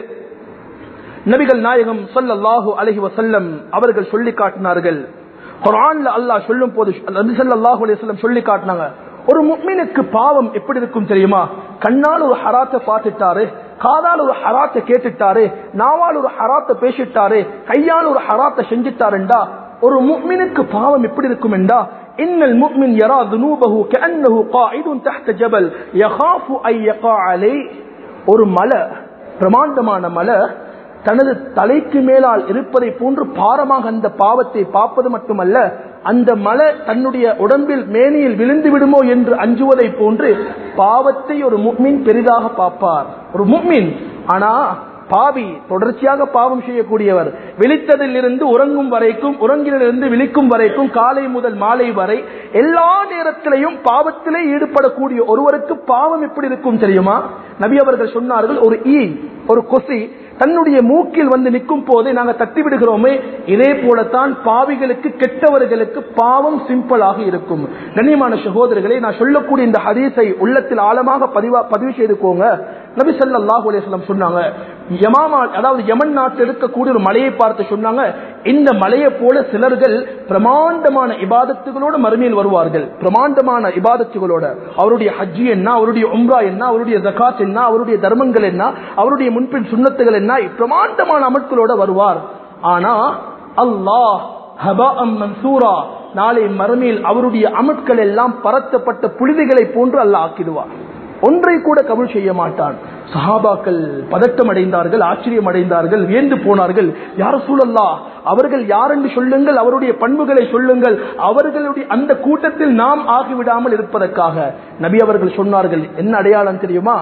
நபிகள் நாயகம் ஸல்லல்லாஹு அலைஹி வஸல்லம் அவர்கள் சொல்லி காட்டினார்கள் குர்ஆன்ல அல்லாஹ் சொல்லும் போது நபி ஸல்லல்லாஹு அலைஹி வஸல்லம் சொல்லி காட்டினாங்க ஒரு முஃமினுக்கு பாவம் எப்படி இருக்கும் தெரியுமா கண்ணால் ஒரு ஹராத்தை பார்த்துட்டாரு காதால் ஒரு ஹராத்தை கேட்டுட்டாரு நாவால் ஒரு ஹராத்தை பேசிட்டாரு கையால் ஒரு ஹராத்தை செஞ்சுட்டாருண்டா ஒரு முஃமினுக்கு பாவம் எப்படி இருக்கும் என்றா இன்னல் முஃமின் யரா துனூபஹு கஅன்னஹு காயிதுன் தஹ்த ஜபல் யகாஃபு ஐ யகா அலை ஒரு மலை பிரமாண்டமான மலை தனது தலைக்கு மேலால் இருப்பதை போன்று பாரமாக அந்த பாவத்தை பார்ப்பது மட்டுமல்ல அந்த மலை தன்னுடைய உடம்பில் மேனியில் விழுந்து விடுமோ என்று அஞ்சுவதை போன்று பாவத்தை ஒரு முக்மின் பெரிதாக பார்ப்பார் ஒரு முக்மின் ஆனா பாவி தொடர்ச்சியாக பாவம் செய்யக்கூடியவர் விழித்ததில் இருந்து உறங்கும் வரைக்கும் உறங்கிலிருந்து விழிக்கும் வரைக்கும் காலை முதல் மாலை வரை எல்லா நேரத்திலையும் பாவத்திலே ஈடுபடக்கூடிய ஒருவருக்கு பாவம் எப்படி இருக்கும் தெரியுமா நபி அவர்கள் சொன்னார்கள் ஒரு ஈ ஒரு கொசி தன்னுடைய மூக்கில் வந்து நிற்கும் போது நாங்க தட்டி விடுகிறோமே இதே போலத்தான் பாவிகளுக்கு கெட்டவர்களுக்கு பாவம் சிம்பிளாக இருக்கும் கண்ணியமான சகோதரர்களை நான் சொல்லக்கூடிய இந்த ஹதீஸை உள்ளத்தில் ஆழமாக பதிவா பதிவு செய்துக்கோங்க நபி ஸல்லல்லாஹு அலைஹி வஸல்லம் சொன்னாங்க யமாமா அதாவது யமன் நாட்டில் இருக்கக்கூடிய ஒரு மலையை பார்த்து சொன்னாங்க இந்த மலையை போல சிலர்கள் பிரமாண்டமான இபாதத்துகளோட மறுமையில் வருவார்கள் பிரமாண்டமான இபாதத்துகளோட அவருடைய ஹஜ்ஜி என்ன அவருடைய உம்ரா என்ன அவருடைய ஜகாத் என்ன அவருடைய தர்மங்கள் என்ன அவருடைய முன்பின் சுண்ணத்துகள் என்ன பிரமாண்டமான அமட்களோட வருவார் ஆனா அல்லாஹ் ஹபாஅம் மன்சூரா நாளை மறுமையில் அவருடைய அமட்கள் எல்லாம் பரத்தப்பட்ட புழுதிகளை போன்று அல்லாஹ் ஆக்கிடுவார் ஒன்றை கூட கபுல் செய்ய மாட்டான் சஹாபாக்கள் பதட்டம் அடைந்தார்கள் ஆச்சரியம் அடைந்தார்கள் வியந்து போனார்கள் யார சூழல்லா அவர்கள் யார் என்று சொல்லுங்கள் அவருடைய பண்புகளை சொல்லுங்கள் அவர்களுடைய அந்த கூட்டத்தில் நாம் ஆகிவிடாமல் இருப்பதற்காக நபி அவர்கள் சொன்னார்கள் என்ன அடையாளம் தெரியுமா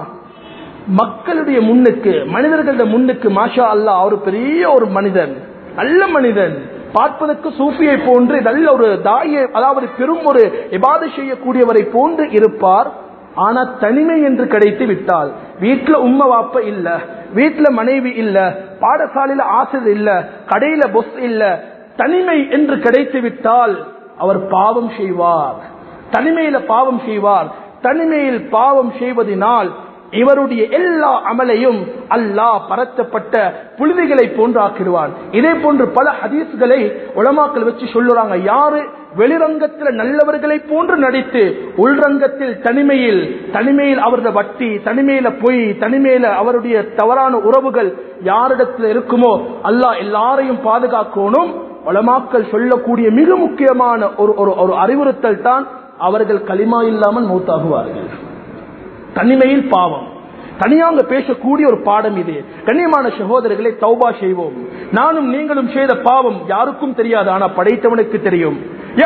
மக்களுடைய முன்னுக்கு மனிதர்களுடைய முன்னுக்கு மாஷா அல்லாஹ் அவர் பெரிய ஒரு மனிதன் நல்ல மனிதன் பார்ப்பதற்கு சூஃபியை போன்று நல்ல ஒரு தாயை அதாவது பெரும் ஒரு இபாதை செய்யக்கூடியவரை போன்று இருப்பார் ஆனா தனிமை என்று கிடைத்து விட்டால் வீட்டுல உம்மை வாப்ப இல்ல வீட்டுல மனைவி இல்ல பாடசாலையில ஆசிரியர் இல்ல கடையில பொஸ் இல்ல தனிமை என்று கிடைத்து விட்டால் அவர் பாவம் செய்வார் தனிமையில பாவம் செய்வார் தனிமையில் பாவம் செய்வதனால் இவருடைய எல்லா அமலையும் அல்லாஹ் பரத்தப்பட்ட புழுதிகளை போன்றாக்கிடுவான் இதே போன்று பல ஹதீஸ்களை உலமாக்கள் வச்சு சொல்லுறாங்க யாரு வெளிரங்கத்தில் நல்லவர்களை போன்று நடித்து உள்ரங்கத்தில் தனிமையில் தனிமையில் அவரது வட்டி தனிமையில பொய் தனிமையில அவருடைய தவறான உறவுகள் யாரிடத்தில் இருக்குமோ அல்லாஹ் எல்லாரையும் பாதுகாக்கணும் உலமாக்கள் சொல்லக்கூடிய மிக முக்கியமான ஒரு ஒரு ஒரு அறிவுறுத்தல் தான் அவர்கள் களிமா இல்லாமல் மூத்தாகுவார்கள் தனிமையில் பாவம் தனியாக பேசக்கூடிய ஒரு பாடம் இது கண்ணியமான சகோதரர்களை தௌபா செய்வோம் நானும் நீங்களும் செய்த பாவம் யாருக்கும் தெரியாது ஆனா படைத்தவனுக்கு தெரியும்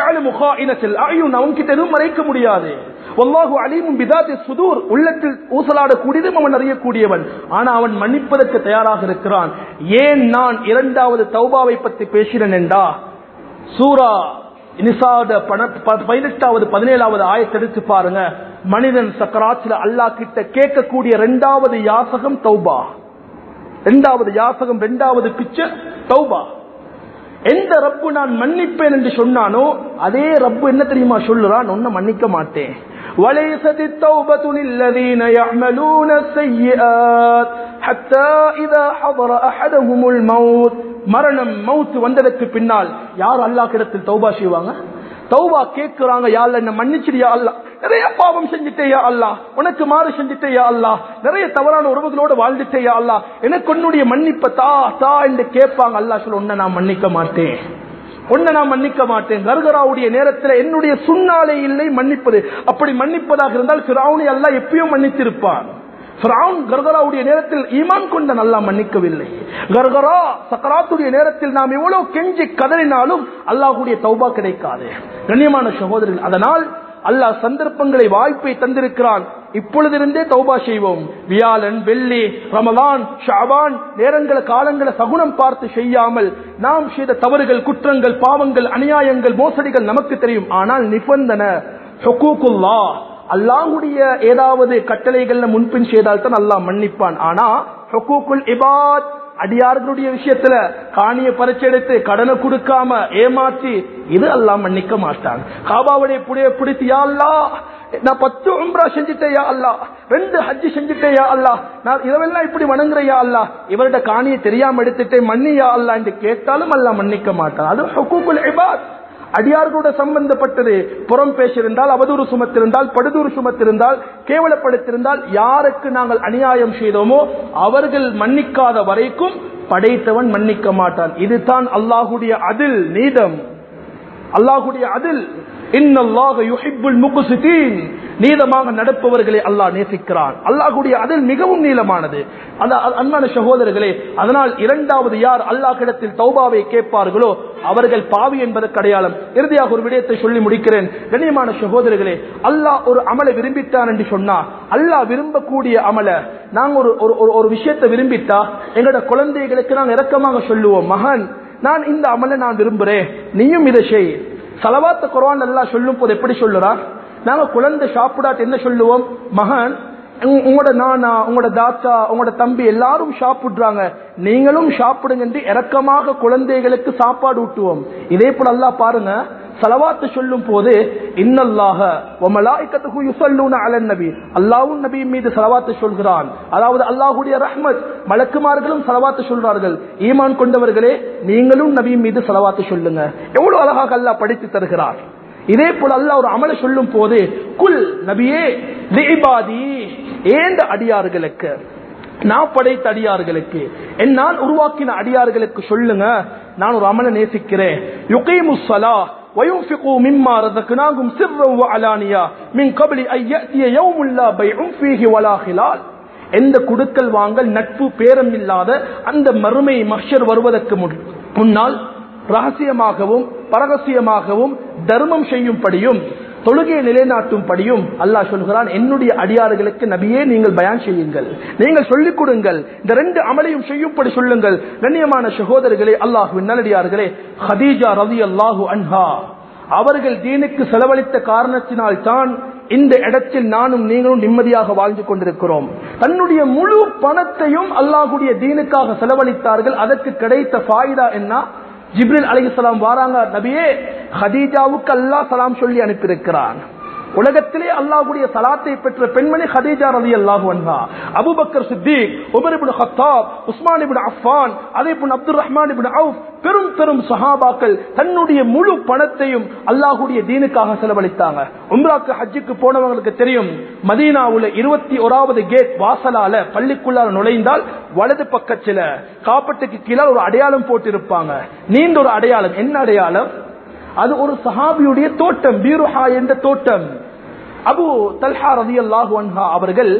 அவன்கிட்ட எதுவும் மறைக்க முடியாது ஒல்லாஹு அலீமும் பிதாத்தி சுதூர் உள்ளத்தில் ஊசலாடக்கூடியதும் அவன் அறியக்கூடியவன் ஆனா அவன் மன்னிப்பதற்கு தயாராக இருக்கிறான் ஏன் நான் இரண்டாவது தௌபாவை பற்றி பேசினேன் என்றா சூரா நிசாத பதினெட்டாவது பதினேழாவது ஆயத்தெடுத்து பாருங்க மனிதன் சக்கராச்சில அல்லா கிட்ட கேட்கக்கூடிய இரண்டாவது யாசகம் தௌபா இரண்டாவது யாசகம் இரண்டாவது பிச்சை தௌபா எந்த ரப்பு நான் மன்னிப்பேன் என்று சொன்னானோ அதே ரப்பு என்ன தெரியுமா சொல்லுறான் ஒன்ன மன்னிக்க மாட்டேன் وليست التوبة للذين يعملون السيئات حتى إذا حضر أحدهم الموت மரணம் மவுத் வந்ததற்கு பின்னால் யார் அல்லாஹ் கிடத்தில் தௌபா செய்வாங்க தௌபா கேட்கிறாங்க யாழ்ல என்ன மன்னிச்சிடியா அல்லா நிறைய பாவம் செஞ்சுட்டேயா அல்லா உனக்கு மாறு செஞ்சுட்டேயா அல்லா நிறைய தவறான உறவுகளோடு வாழ்ந்துட்டேயா அல்லா எனக்கு உன்னுடைய மன்னிப்ப தா தா என்று கேட்பாங்க அல்லா சொல்ல உன்னை நான் மன்னிக்க மாட்டேன் உன்னை நான் மன்னிக்க மாட்டேன் கர்கராவுடைய நேரத்தில் என்னுடைய சுண்ணாலே இல்லை மன்னிப்பது அப்படி மன்னிப்பதாக இருந்தால் பிராவுனை அல்லா எப்பயும் மன்னித்திருப்பான் கர்கராவுடைய நேரத்தில் ஈமான் கொண்ட நல்லா மன்னிக்கவில்லை கர்கரா சக்கராத்துடைய நேரத்தில் நாம் எவ்வளவு கெஞ்சி கதறினாலும் அல்லாஹுடைய தௌபா கிடைக்காது கண்ணியமான சகோதரர்கள் அதனால் அல்லாஹ் சந்தர்ப்பங்களை வாய்ப்பை தந்திருக்கிறான் இப்பொழுதிருந்தே தௌபா செய்வோம் வியாழன் வெள்ளி ரமலான் ஷாபான் நேரங்களை காலங்களை சகுனம் பார்த்து செய்யாமல் நாம் செய்த தவறுகள் குற்றங்கள் பாவங்கள் அநியாயங்கள் மோசடிகள் நமக்கு தெரியும் ஆனால் நிபந்தனை அல்லாஹுடைய ஏதாவது கட்டளைகள்ல முன்பின் செய்தால் தான் அல்லாஹ் மன்னிப்பான் ஆனா ஹொக்கூக்குல் இபாத் அடியார்களுடைய விஷயத்துல காணிய பறிச்செடுத்து கடனை கொடுக்காம ஏமாற்றி இது எல்லாம் மன்னிக்க மாட்டான் காபாவுடைய புடைய பிடித்து யா அல்லா நான் பத்து உம்ரா செஞ்சுட்டேயா அல்லா ரெண்டு ஹஜ்ஜி செஞ்சுட்டேயா அல்லா நான் இதெல்லாம் இப்படி வணங்குறையா அல்லா இவருடைய காணியை தெரியாம எடுத்துட்டே மன்னியா அல்லா என்று கேட்டாலும் அல்லா மன்னிக்க மாட்டான் அது ஹொக்கூக்குல் இபாத் அடியார்களோட சம்பந்தப்பட்டது புறம் பேசியிருந்தால் அவதூறு சுமத்திருந்தால் படுதூறு சுமத்திருந்தால் கேவலப்படுத்திருந்தால் யாருக்கு நாங்கள் அநியாயம் செய்தோமோ அவர்கள் மன்னிக்காத வரைக்கும் படைத்தவன் மன்னிக்க மாட்டான் இதுதான் அல்லாஹுடைய அதில் நீதம் அல்லாஹுடைய அதில் இன்னல்லாக யுஹிப்புல் முக்ஸிதீன் நீளமாக நடப்பவர்களை அல்லாஹ் நேசிக்கிறான் அல்லாஹ்வுடைய அதில் மிகவும் நீளமானது அந்த அன்பான சகோதரர்களே அதனால் இரண்டாவது யார் அல்லாஹ்விடத்தில் தௌபாவை கேட்பார்களோ அவர்கள் பாவி என்பதற்கு அடையாளம் இறுதியாக ஒரு விடயத்தை சொல்லி முடிக்கிறேன் கண்ணியமான சகோதரர்களே அல்லாஹ் ஒரு அமலை விரும்பித்தான் என்று சொன்னா அல்லாஹ் விரும்பக்கூடிய அமல நாங்க ஒரு ஒரு- ஒரு- ஒரு விஷயத்தை விரும்பிட்டா எங்களோட குழந்தைகளுக்கு நாங்க இரக்கமாக சொல்லுவோம் மகன் நான் இந்த அமலை நான் விரும்புறேன் நீயும் இதை செய் சலவாத்த குரான் எல்லாம் சொல்லும் போது எப்படி சொல்லுறா நாங்க குழந்தை சாப்பிடாட்டு என்ன சொல்லுவோம் மகன் உங்க- உங்களோட நானா உங்களோட தாத்தா உங்களோட தம்பி எல்லாரும் சாப்பிடுறாங்க நீங்களும் சாப்பிடுங்க என்று இரக்கமாக குழந்தைகளுக்கு சாப்பாடு ஊட்டுவோம் இதே போல அல்லாஹ் பாருங்க சலவாத்து சொல்லும் போது இன்னல்லாக வமலாய்க்கத்துக்கு யுசல்லூன அலன் நபி அல்லாஹ்வும் நபி மீது சலவாத்து சொல்கிறான் அதாவது அல்லாஹ்வுடைய ரஹ்மத் மலக்குமார்களும் சலவாத்து சொல்றார்கள் ஈமான் கொண்டவர்களே நீங்களும் நபி மீது சலவாத்து சொல்லுங்க எவ்வளவு அழகாக அல்லாஹ் படித்து தருகிறார் இதே போல அல்லாஹ் ஒரு அமலை சொல்லும் போது குல் நபியே லிபாதி ஏந்த அடியார்களுக்கு நான் படைத்த அடியார்களுக்கு என்னால் உருவாக்கின அடியார்களுக்கு சொல்லுங்க நான் ஒரு அமலை நேசிக்கிறேன் யுகீமுஸ் ஸலா وينفقوا مما رزقناهم سرا وعلانيا من قبل ان ياتي يوم لا بيع فيه ولا خلال எந்த குடுக்கல் வாங்கல் நட்பு பேரம் இல்லாத அந்த மறுமை மஷர் வருவதற்கு முன்- முன்னால் ரகசியமாகவும் பரகசியமாகவும் தர்மம் செய்யும்படியும் தொழுகையை நிலைநாட்டும்படியும் அல்லாஹ் சொல்கிறான் என்னுடைய அடியார்களுக்கு நபியே நீங்கள் பயான் செய்யுங்கள் நீங்கள் சொல்லிக் கொடுங்கள் இந்த ரெண்டு அமலையும் செய்யும்படி சொல்லுங்கள் கண்ணியமான சகோதரர்களே அல்லாஹுவின் நல்லடியார்களே ஹதீஜா ரவி அல்லாஹு அன்ஹா அவர்கள் தீனுக்கு செலவழித்த காரணத்தினால் தான் இந்த இடத்தில் நானும் நீங்களும் நிம்மதியாக வாழ்ந்து கொண்டிருக்கிறோம் தன்னுடைய முழு பணத்தையும் அல்லாஹுடைய தீனுக்காக செலவழித்தார்கள் அதற்கு கிடைத்த ஃபாயிதா என்ன ஜிப்ரில் அலைஹிஸ்ஸலாம் வாராங்க நபியே ஹதீஜாவுக்கு அல்லாஹ் சலாம் சொல்லி அனுப்பியிருக்கிறான் உலகத்திலே அல்லாஹ்வுடைய சலாத்தை பெற்ற பெண்மணி ஹதீஜா ரலி அல்லாஹு அன்ஹா Abu Bakr Siddiq Umar ibn Khattab Uthman ibn Affan அதே போன்று அப்துல் ரஹ்மான் இப்னு அவுஃப் பெரும் பெரும் சஹாபாக்கள் தன்னுடைய முழு பணத்தையும் அல்லாஹ்வுடைய தீனுக்காக செலவழித்தாங்க உம்ராக்கு ஹஜ்ஜுக்கு போனவங்களுக்கு தெரியும் மதீனாவுல இருபத்தி ஓராவது கேட் வாசலால பள்ளிக்குள்ளார நுழைந்தால் வலது பக்கத்துல காப்பட்டுக்கு கீழே ஒரு அடையாளம் போட்டிருப்பாங்க நீண்ட ஒரு அடையாளம் என்ன அடையாளம் அது ஒரு சஹாபியுடைய தோட்டம் பீருஹா என்ற தோட்டம் அபு தல்ஹா ரலியல்லாஹு அன்ஹா அவர்கள்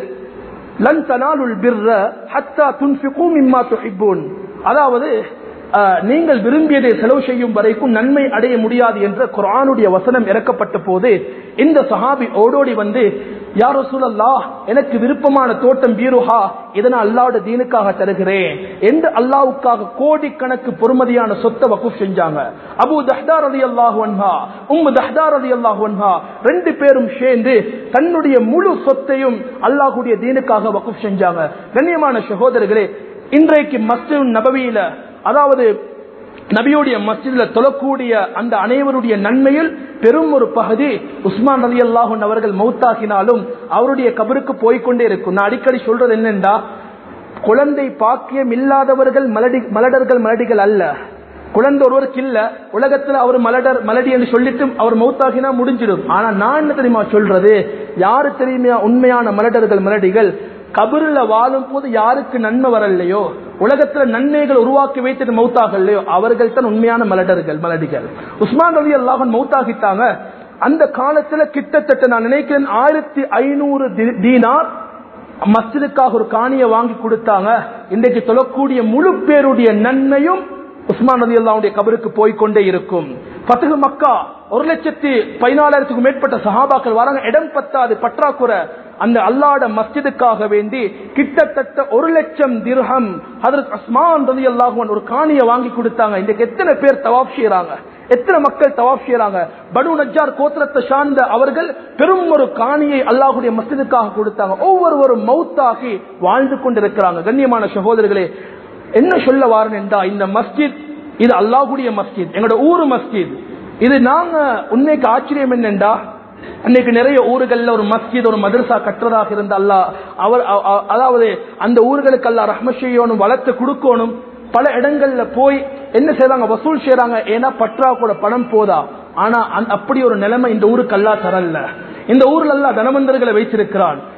லன் தனாலுல் பிர்ர ஹத்தா துன்ஃபிகு மிம்மா துஹிப்பூன் அதாவது அஹ், நீங்கள் விரும்பியதை செலவு செய்யும் வரைக்கும் நன்மை அடைய முடியாது என்ற குர்ஆனுடைய வசனம் இறக்கப்பட்ட போது இந்த சஹாபி ஓடோடி வந்து யார் ரசூலல்லாஹ் எனக்கு விருப்பமான தோட்டம் பீருஹா இதை நான் அல்லாஹ்வுடைய தீனுக்காக தருகிறேன் என்று அல்லாஹ்வுக்காக கோடிக்கணக்கு பொறுமதியான சொத்தை வகுப் செஞ்சாங்க அபு தஹ்தார் ரதி அல்லாஹு அன்ஹா உம்மு தஹ்தார் ரதி அல்லாஹு அன்ஹா ரெண்டு பேரும் சேர்ந்து தன்னுடைய முழு சொத்தையும் அல்லாஹ்வுடைய தீனுக்காக வகுப் செஞ்சாங்க கண்ணியமான சகோதரர்களே இன்றைக்கு மஸ்ஜித் நபவியில அதாவது நபியுடைய மஸ்ஜித்ல தொழக்கூடிய அந்த அனைவருடைய நன்மையில் பெரும் ஒரு பகுதி உஸ்மான் ரதி அல்லாஹன் அவர்கள் மௌத்தாக்கினாலும் அவருடைய கபருக்கு போய்க்கொண்டே இருக்கும் நான் அடிக்கடி சொல்றது என்னென்றா குழந்தை பாக்கியம் இல்லாதவர்கள் மலடி மலடர்கள் மலடிகள் அல்ல குழந்தை ஒருவருக்கு இல்ல உலகத்துல அவர் மலடர் மலடி என்று சொல்லிட்டு அவர் மௌத்தாகினா முடிஞ்சிடும் ஆனா நான் என்ன தெரியுமா சொல்றது யாரு தெரியுமா உண்மையான மலடர்கள் மலடிகள் கபருல வாழும் போது யாருக்கு நன்மை வரலையோ உலகத்துல நன்மைகள் உருவாக்கி வைத்துட்டு மௌத்தாகலையோ அவர்கள் தான் உண்மையான மலடர்கள் மலடிகள் உஸ்மான் ரவி அல்லாஹன் மௌத்தாகிட்டாங்க அந்த காலத்துல கிட்டத்தட்ட நான் நினைக்கிறேன் ஆயிரத்தி ஐநூறு தீனார் மஸ்ஜிதுக்காக ஒரு காணியை வாங்கி கொடுத்தாங்க இன்றைக்கு தொழக்கூடிய முழு பேருடைய நன்மையும் உஸ்மான் நதி அல்லாவுடைய கபருக்கு போய்கொண்டே இருக்கும் பத்துகு மக்கா ஒரு லட்சத்தி பதினாலாயிரத்துக்கும் மேற்பட்ட சஹாபாக்கள் வராங்க இடம் பத்தாது பற்றாக்குறை அந்த அல்லாட மஸ்ஜிதுக்காக வேண்டி கிட்டத்தட்ட ஒரு லட்சம் திர்ஹம் ஹதரத் அஸ்மான் ரதி அல்லாஹுவன் ஒரு காணியை வாங்கி கொடுத்தாங்க இன்றைக்கு எத்தனை பேர் தவாப் செய்யறாங்க எத்தனை மக்கள் தவாப் செய்யறாங்க படு நஜார் கோத்திரத்தை சார்ந்த அவர்கள் பெரும் ஒரு காணியை அல்லாஹுடைய மஸ்ஜிதுக்காக கொடுத்தாங்க ஒவ்வொருவரும் மௌத்தாகி வாழ்ந்து கொண்டிருக்கிறாங்க கண்ணியமான சகோதரர்களே என்ன சொல்ல வாரன் என்றா இந்த மஸ்ஜித் இது அல்லாஹுடைய மஸ்ஜித் எங்களோட ஊரு மஸ்ஜித் இது நாங்க உண்மைக்கு ஆச்சரியம் என்னென்றா அன்னைக்கு நிறைய ஊர்கள்ல ஒரு மஸ்ஜித் ஒரு மதரசா கட்டுறதாக இருந்த அல்லா அவர் அ- அ- அதாவது அந்த ஊர்களுக்கு அல்லா ரஹ்ம செய்யணும் வளர்த்து கொடுக்கணும் பல இடங்கள்ல போய் என்ன செய்றாங்க வசூல் செய்றாங்க ஏன்னா பற்றாக்குறை பணம் போதா ஆனா அந்த- அப்படி ஒரு நிலைமை இந்த ஊருக்கு அல்லா தரல இந்த ஊர்ல அல்லா தனவந்தர்களை வைத்திருக்கிறான்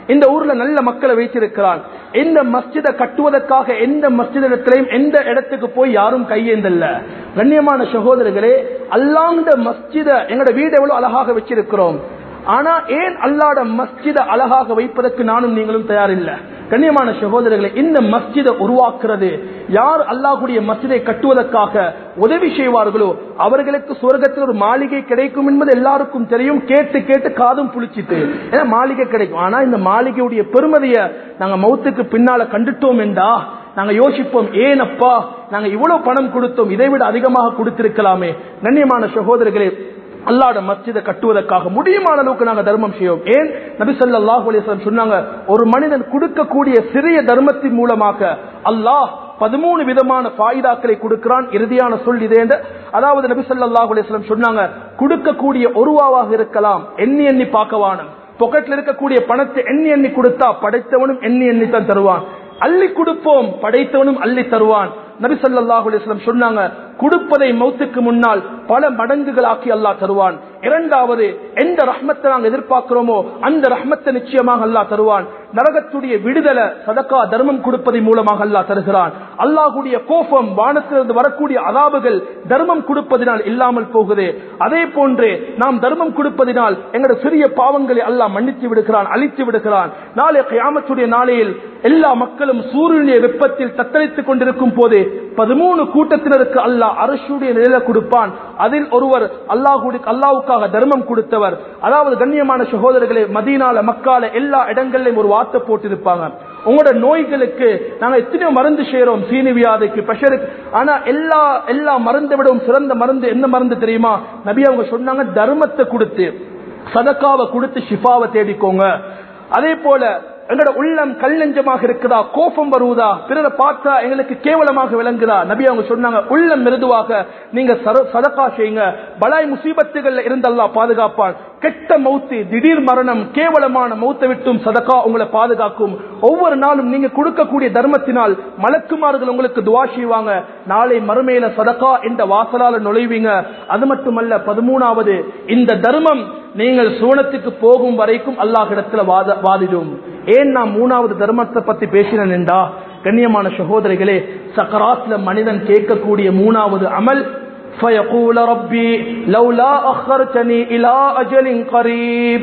இந்த ஊர்ல நல்ல மக்களை வைத்திருக்கிறான் இந்த மஸ்ஜிதை கட்டுவதற்காக எந்த மஸ்ஜிதிடத்திலையும் எந்த இடத்துக்கு போய் யாரும் கையேந்தல்ல கண்ணியமான சகோதரர்களே அல்லாண்ட மஸ்ஜித எங்களோட வீடு எவ்வளவு அழகாக வச்சிருக்கிறோம் ஆனா ஏன் அல்லாட மஸ்ஜித அழகாக வைப்பதற்கு நானும் நீங்களும் தயாரில்லை கண்ணியமான சகோதரர்களை இந்த மஸ்ஜிதை உருவாக்குறது யார் அல்லாஹுடைய மஸ்ஜிதை கட்டுவதற்காக உதவி செய்வார்களோ அவர்களுக்கு சொர்க்கத்தில் ஒரு மாளிகை கிடைக்கும் என்பது எல்லாருக்கும் தெரியும் கேட்டு கேட்டு காதும் புளிச்சிட்டு ஏன்னா மாளிகை கிடைக்கும் ஆனா இந்த மாளிகையுடைய பெருமதியை நாங்க மௌத்துக்கு பின்னால கண்டுட்டோம் என்றா நாங்க யோசிப்போம் ஏனப்பா நாங்க இவ்வளவு பணம் கொடுத்தோம் இதை விட அதிகமாக கொடுத்திருக்கலாமே கண்ணியமான சகோதரர்களே அல்லாட மஸ்ஜிதை கட்டுவதற்காக முடியுமான அளவுக்கு நாங்க தர்மம் செய்வோம் ஏன் நபி ஸல்லல்லாஹு அலைஹி வஸல்லம் சொன்னாங்க ஒரு மனிதன் கொடுக்கக்கூடிய சிறிய தர்மத்தின் மூலமாக அல்லாஹ் பதிமூணு விதமான பாயிதாக்களை கொடுக்கிறான் இறுதியான சொல் இதே அதாவது நபி ஸல்லல்லாஹு அலைஹி வஸல்லம் சொன்னாங்க கொடுக்கக்கூடிய ஒருவாவாக இருக்கலாம் எண்ணி எண்ணி பார்க்கவானம் பொக்கெட்ல இருக்கக்கூடிய பணத்தை எண்ணி எண்ணி கொடுத்தா படைத்தவனும் எண்ணி எண்ணி தான் தருவான் அள்ளி கொடுப்போம் படைத்தவனும் அள்ளி தருவான் நபி ஸல்லல்லாஹு அலைஹி வஸல்லம் சொன்னாங்க கொடுப்பதை மௌத்துக்கு முன்னால் பல மடங்குகளாக்கி அல்லாஹ் தருவான் இரண்டாவது எந்த ரஹ்மத்தை நாங்கள் எதிர்பார்க்கிறோமோ அந்த ரஹ்மத்தை நிச்சயமாக அல்லாஹ் தருவான் நரகத்துடைய விடுதலை சதக்கா தர்மம் கொடுப்பதன் மூலமாக அல்லாஹ் தருகிறான் அல்லாஹுடைய கோபம் வானத்திலிருந்து வரக்கூடிய அதாபுகள் தர்மம் கொடுப்பதினால் இல்லாமல் போகுது அதே போன்று நாம் தர்மம் கொடுப்பதினால் எங்களோட சிறிய பாவங்களை அல்லாஹ் மன்னித்து விடுகிறான் அழித்து விடுகிறான் நாளை கியாமத்துடைய நாளையில் எல்லா மக்களும் சூரியனுடைய வெப்பத்தில் தத்தளித்துக் கொண்டிருக்கும் போது பதிமூணு கூட்டத்தினருக்கு அல்லாஹ் அரசுடைய நிலையில கொடுப்பான் அதில் ஒருவர் அல்லாஹுடைய அல்லாவுக்காக தர்மம் கொடுத்தவர் அதாவது கண்ணியமான சகோதரர்களே மதீனால மக்கால எல்லா இடங்களிலும் ஒரு வார்த்தை போட்டிருப்பாங்க உங்களோட நோய்களுக்கு நாங்க எத்தனையோ மருந்து செய்யறோம் சீனி வியாதிக்கு பிரஷருக்கு ஆனா எல்லா எல்லா மருந்தை விடவும் சிறந்த மருந்து என்ன மருந்து தெரியுமா நபி அவங்க சொன்னாங்க தர்மத்தை கொடுத்து சதக்காவை கொடுத்து ஷிஃபாவை தேடிக்கோங்க அதே போல எங்களோட உள்ளம் கல் நெஞ்சமாக இருக்குதா கோபம் வருவதா பிறரை பார்த்தா எங்களுக்கு கேவலமாக விளங்குதா நபி அவங்க சொன்னாங்க உள்ளம் மிருதுவாக நீங்க சர- சதக்கா செய்யுங்க பலாய் முசீபத்துகள்ல இருந்தல்லா பாதுகாப்பான் கெட்ட மௌத்து திடீர் மரணம் கேவலமான மௌத்தை விட்டும் சதக்கா உங்களை பாதுகாக்கும் ஒவ்வொரு நாளும் நீங்க கொடுக்கக்கூடிய தர்மத்தினால் மலக்குமார்கள் உங்களுக்கு துவா செய்வாங்க நாளை மறுமையில சதக்கா என்ற வாசலால நுழைவீங்க அது மட்டுமல்ல பதிமூணாவது இந்த தர்மம் நீங்கள் சுவனத்துக்கு போகும் வரைக்கும் அல்லாஹிடத்துல வாத வாதிடும் ஏன் நான் மூணாவது தர்மத்தை பத்தி பேசினேன் என்றா கண்ணியமான சகோதரிகளே சக்கராத்ல மனிதன் கேட்கக்கூடிய மூணாவது அமல் فيقول ربي لولا أخرتني إلى أجل قريب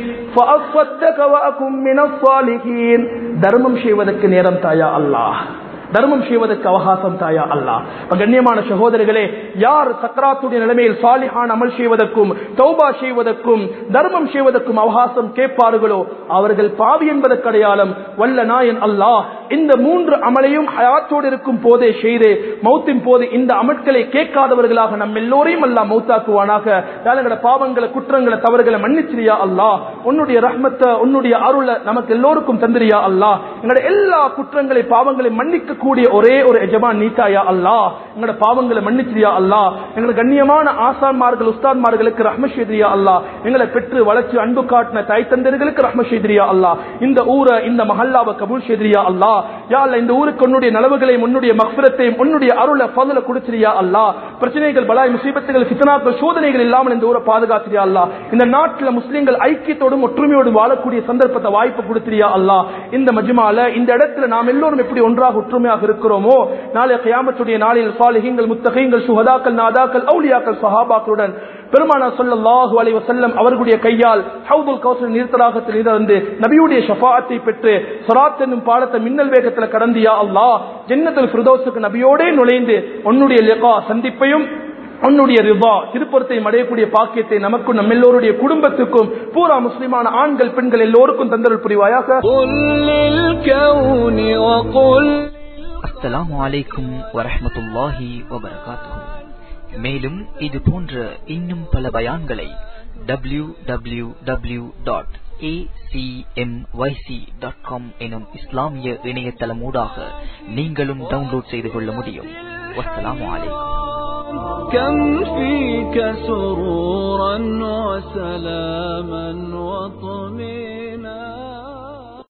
فأصدق وأكن من الصالحين தர்மம் செய்வதற்கு நேரம் தாயா அல்லாஹ் தர்மம் செய்வதற்கு அவகாசம் தாயா அல்லாஹ் இப்ப கண்ணியமான சகோதரர்களே யார் சக்கராத்துடைய நிலைமையில் சாலிஹான் அமல் செய்வதற்கும் தௌபா செய்வதற்கும் தர்மம் செய்வதற்கும் அவகாசம் கேட்பார்களோ அவர்கள் பாவி என்பதற்கு அடையாளம் வல்ல நாயன் அல்லாஹ் இந்த மூன்று அமலையும் ஹயாத்தோடு இருக்கும் போதே செய்து மௌத்தின் போது இந்த அமட்களை கேட்காதவர்களாக நம்ம எல்லோரையும் அல்லாஹ் மௌத்தாக்குவானாக எங்களோட பாவங்களை குற்றங்களை தவறுகளை மன்னிச்சிரியா அல்லாஹ் உன்னுடைய ரஹ்மத்தை உன்னுடைய அருளை நமக்கு எல்லோருக்கும் தந்திரியா அல்லாஹ் எங்களோட எல்லா குற்றங்களை பாவங்களை மன்னிக்க கூடிய ஒரே ஒரு எஜமான் நீத்தாயா அல்லாஹ் எங்களோட பாவங்களை மன்னிச்சிரியா அல்லாஹ் எங்களோட கண்ணியமான ஆசான்மார்கள் உஸ்தான்மார்களுக்கு ரஹ்மஷேதிரியா அல்லாஹ் எங்களை பெற்று வளர்ச்சி அன்பு காட்டின தாய் தந்தர்களுக்கு ரஹ்மஷேதிரியா அல்லாஹ் இந்த ஊரை இந்த மஹல்லாவை கபூல் செய்திரியா அல்லாஹ் யா அல்லாஹ் இந்த ஊருக்கு உன்னுடைய நலவுகளையும் உன்னுடைய மக்ஃபிரத்தையும் உன்னுடைய அருளை ஃபضல கொடுத்திரியா அல்லாஹ் பிரச்சனைகள் பலாய் முசீபத்துகள் ஃபித்னாக்கள் சோதனைகள் இல்லாமல் இந்த ஊரை பாதுகாத்திரியா அல்லாஹ் இந்த நாட்டில் முஸ்லிம்கள் ஐக்கியத்தோடும் ஒற்றுமையோடும் வாழக்கூடிய சந்தர்ப்பத்தை வாய்ப்பு கொடுத்திரியா அல்லாஹ் இந்த மஜ்மால இந்த இடத்துல நாம் எல்லோரும் எப்படி ஒன்றாக ஒற்றுமையாக இருக்கிறோமோ நாளை கியாமத்துடைய நாளில் சாலிஹீங்கள் முத்தகீங்கள் சுஹதாக்கள் நாதாக்கள் அவுலியாக்கள் சஹாபாக்களுடன் பெருமானா ஸல்லல்லாஹு அலைஹி வஸல்லம் அவர்களுடைய கையால் ஹவுதுல் கௌசர் நீர்த்தடாகத்தில் இருந்து நபியுடைய ஷஃபாஅத்தை பெற்று ஸலாத் என்னும் பாடத்தை மின்னல் வேகத்தில் கடந்தியா அல்லாஹ் ஜன்னத்துல் ஃபிர்தௌஸுக்கு நபியோடே நுழைந்து உன்னுடைய லிகா சந்திப்பையும் உன்னுடைய ரிபா திருப்பொருத்தையும் அடையக்கூடிய பாக்கியத்தை நமக்கும் நம்ம எல்லோருடைய குடும்பத்துக்கும் பூரா முஸ்லிமான ஆண்கள் பெண்கள் எல்லோருக்கும் தந்தரல் புரிவாயாக قل للكون وقل அஸ்ஸலாமு அலைக்கும் வரஹ்மத்துல்லாஹி வபரகாத்துஹு மேலும் இது போன்ற இன்னும் பல பயான்களை W W W dot dot com எனும் இஸ்லாமிய இணையதளமூடாக நீங்களும் டவுன்லோட் செய்து கொள்ள முடியும் வஸ்ஸலாமு அலைக்கும் كم فيك سرورا وسلاما وطمئنا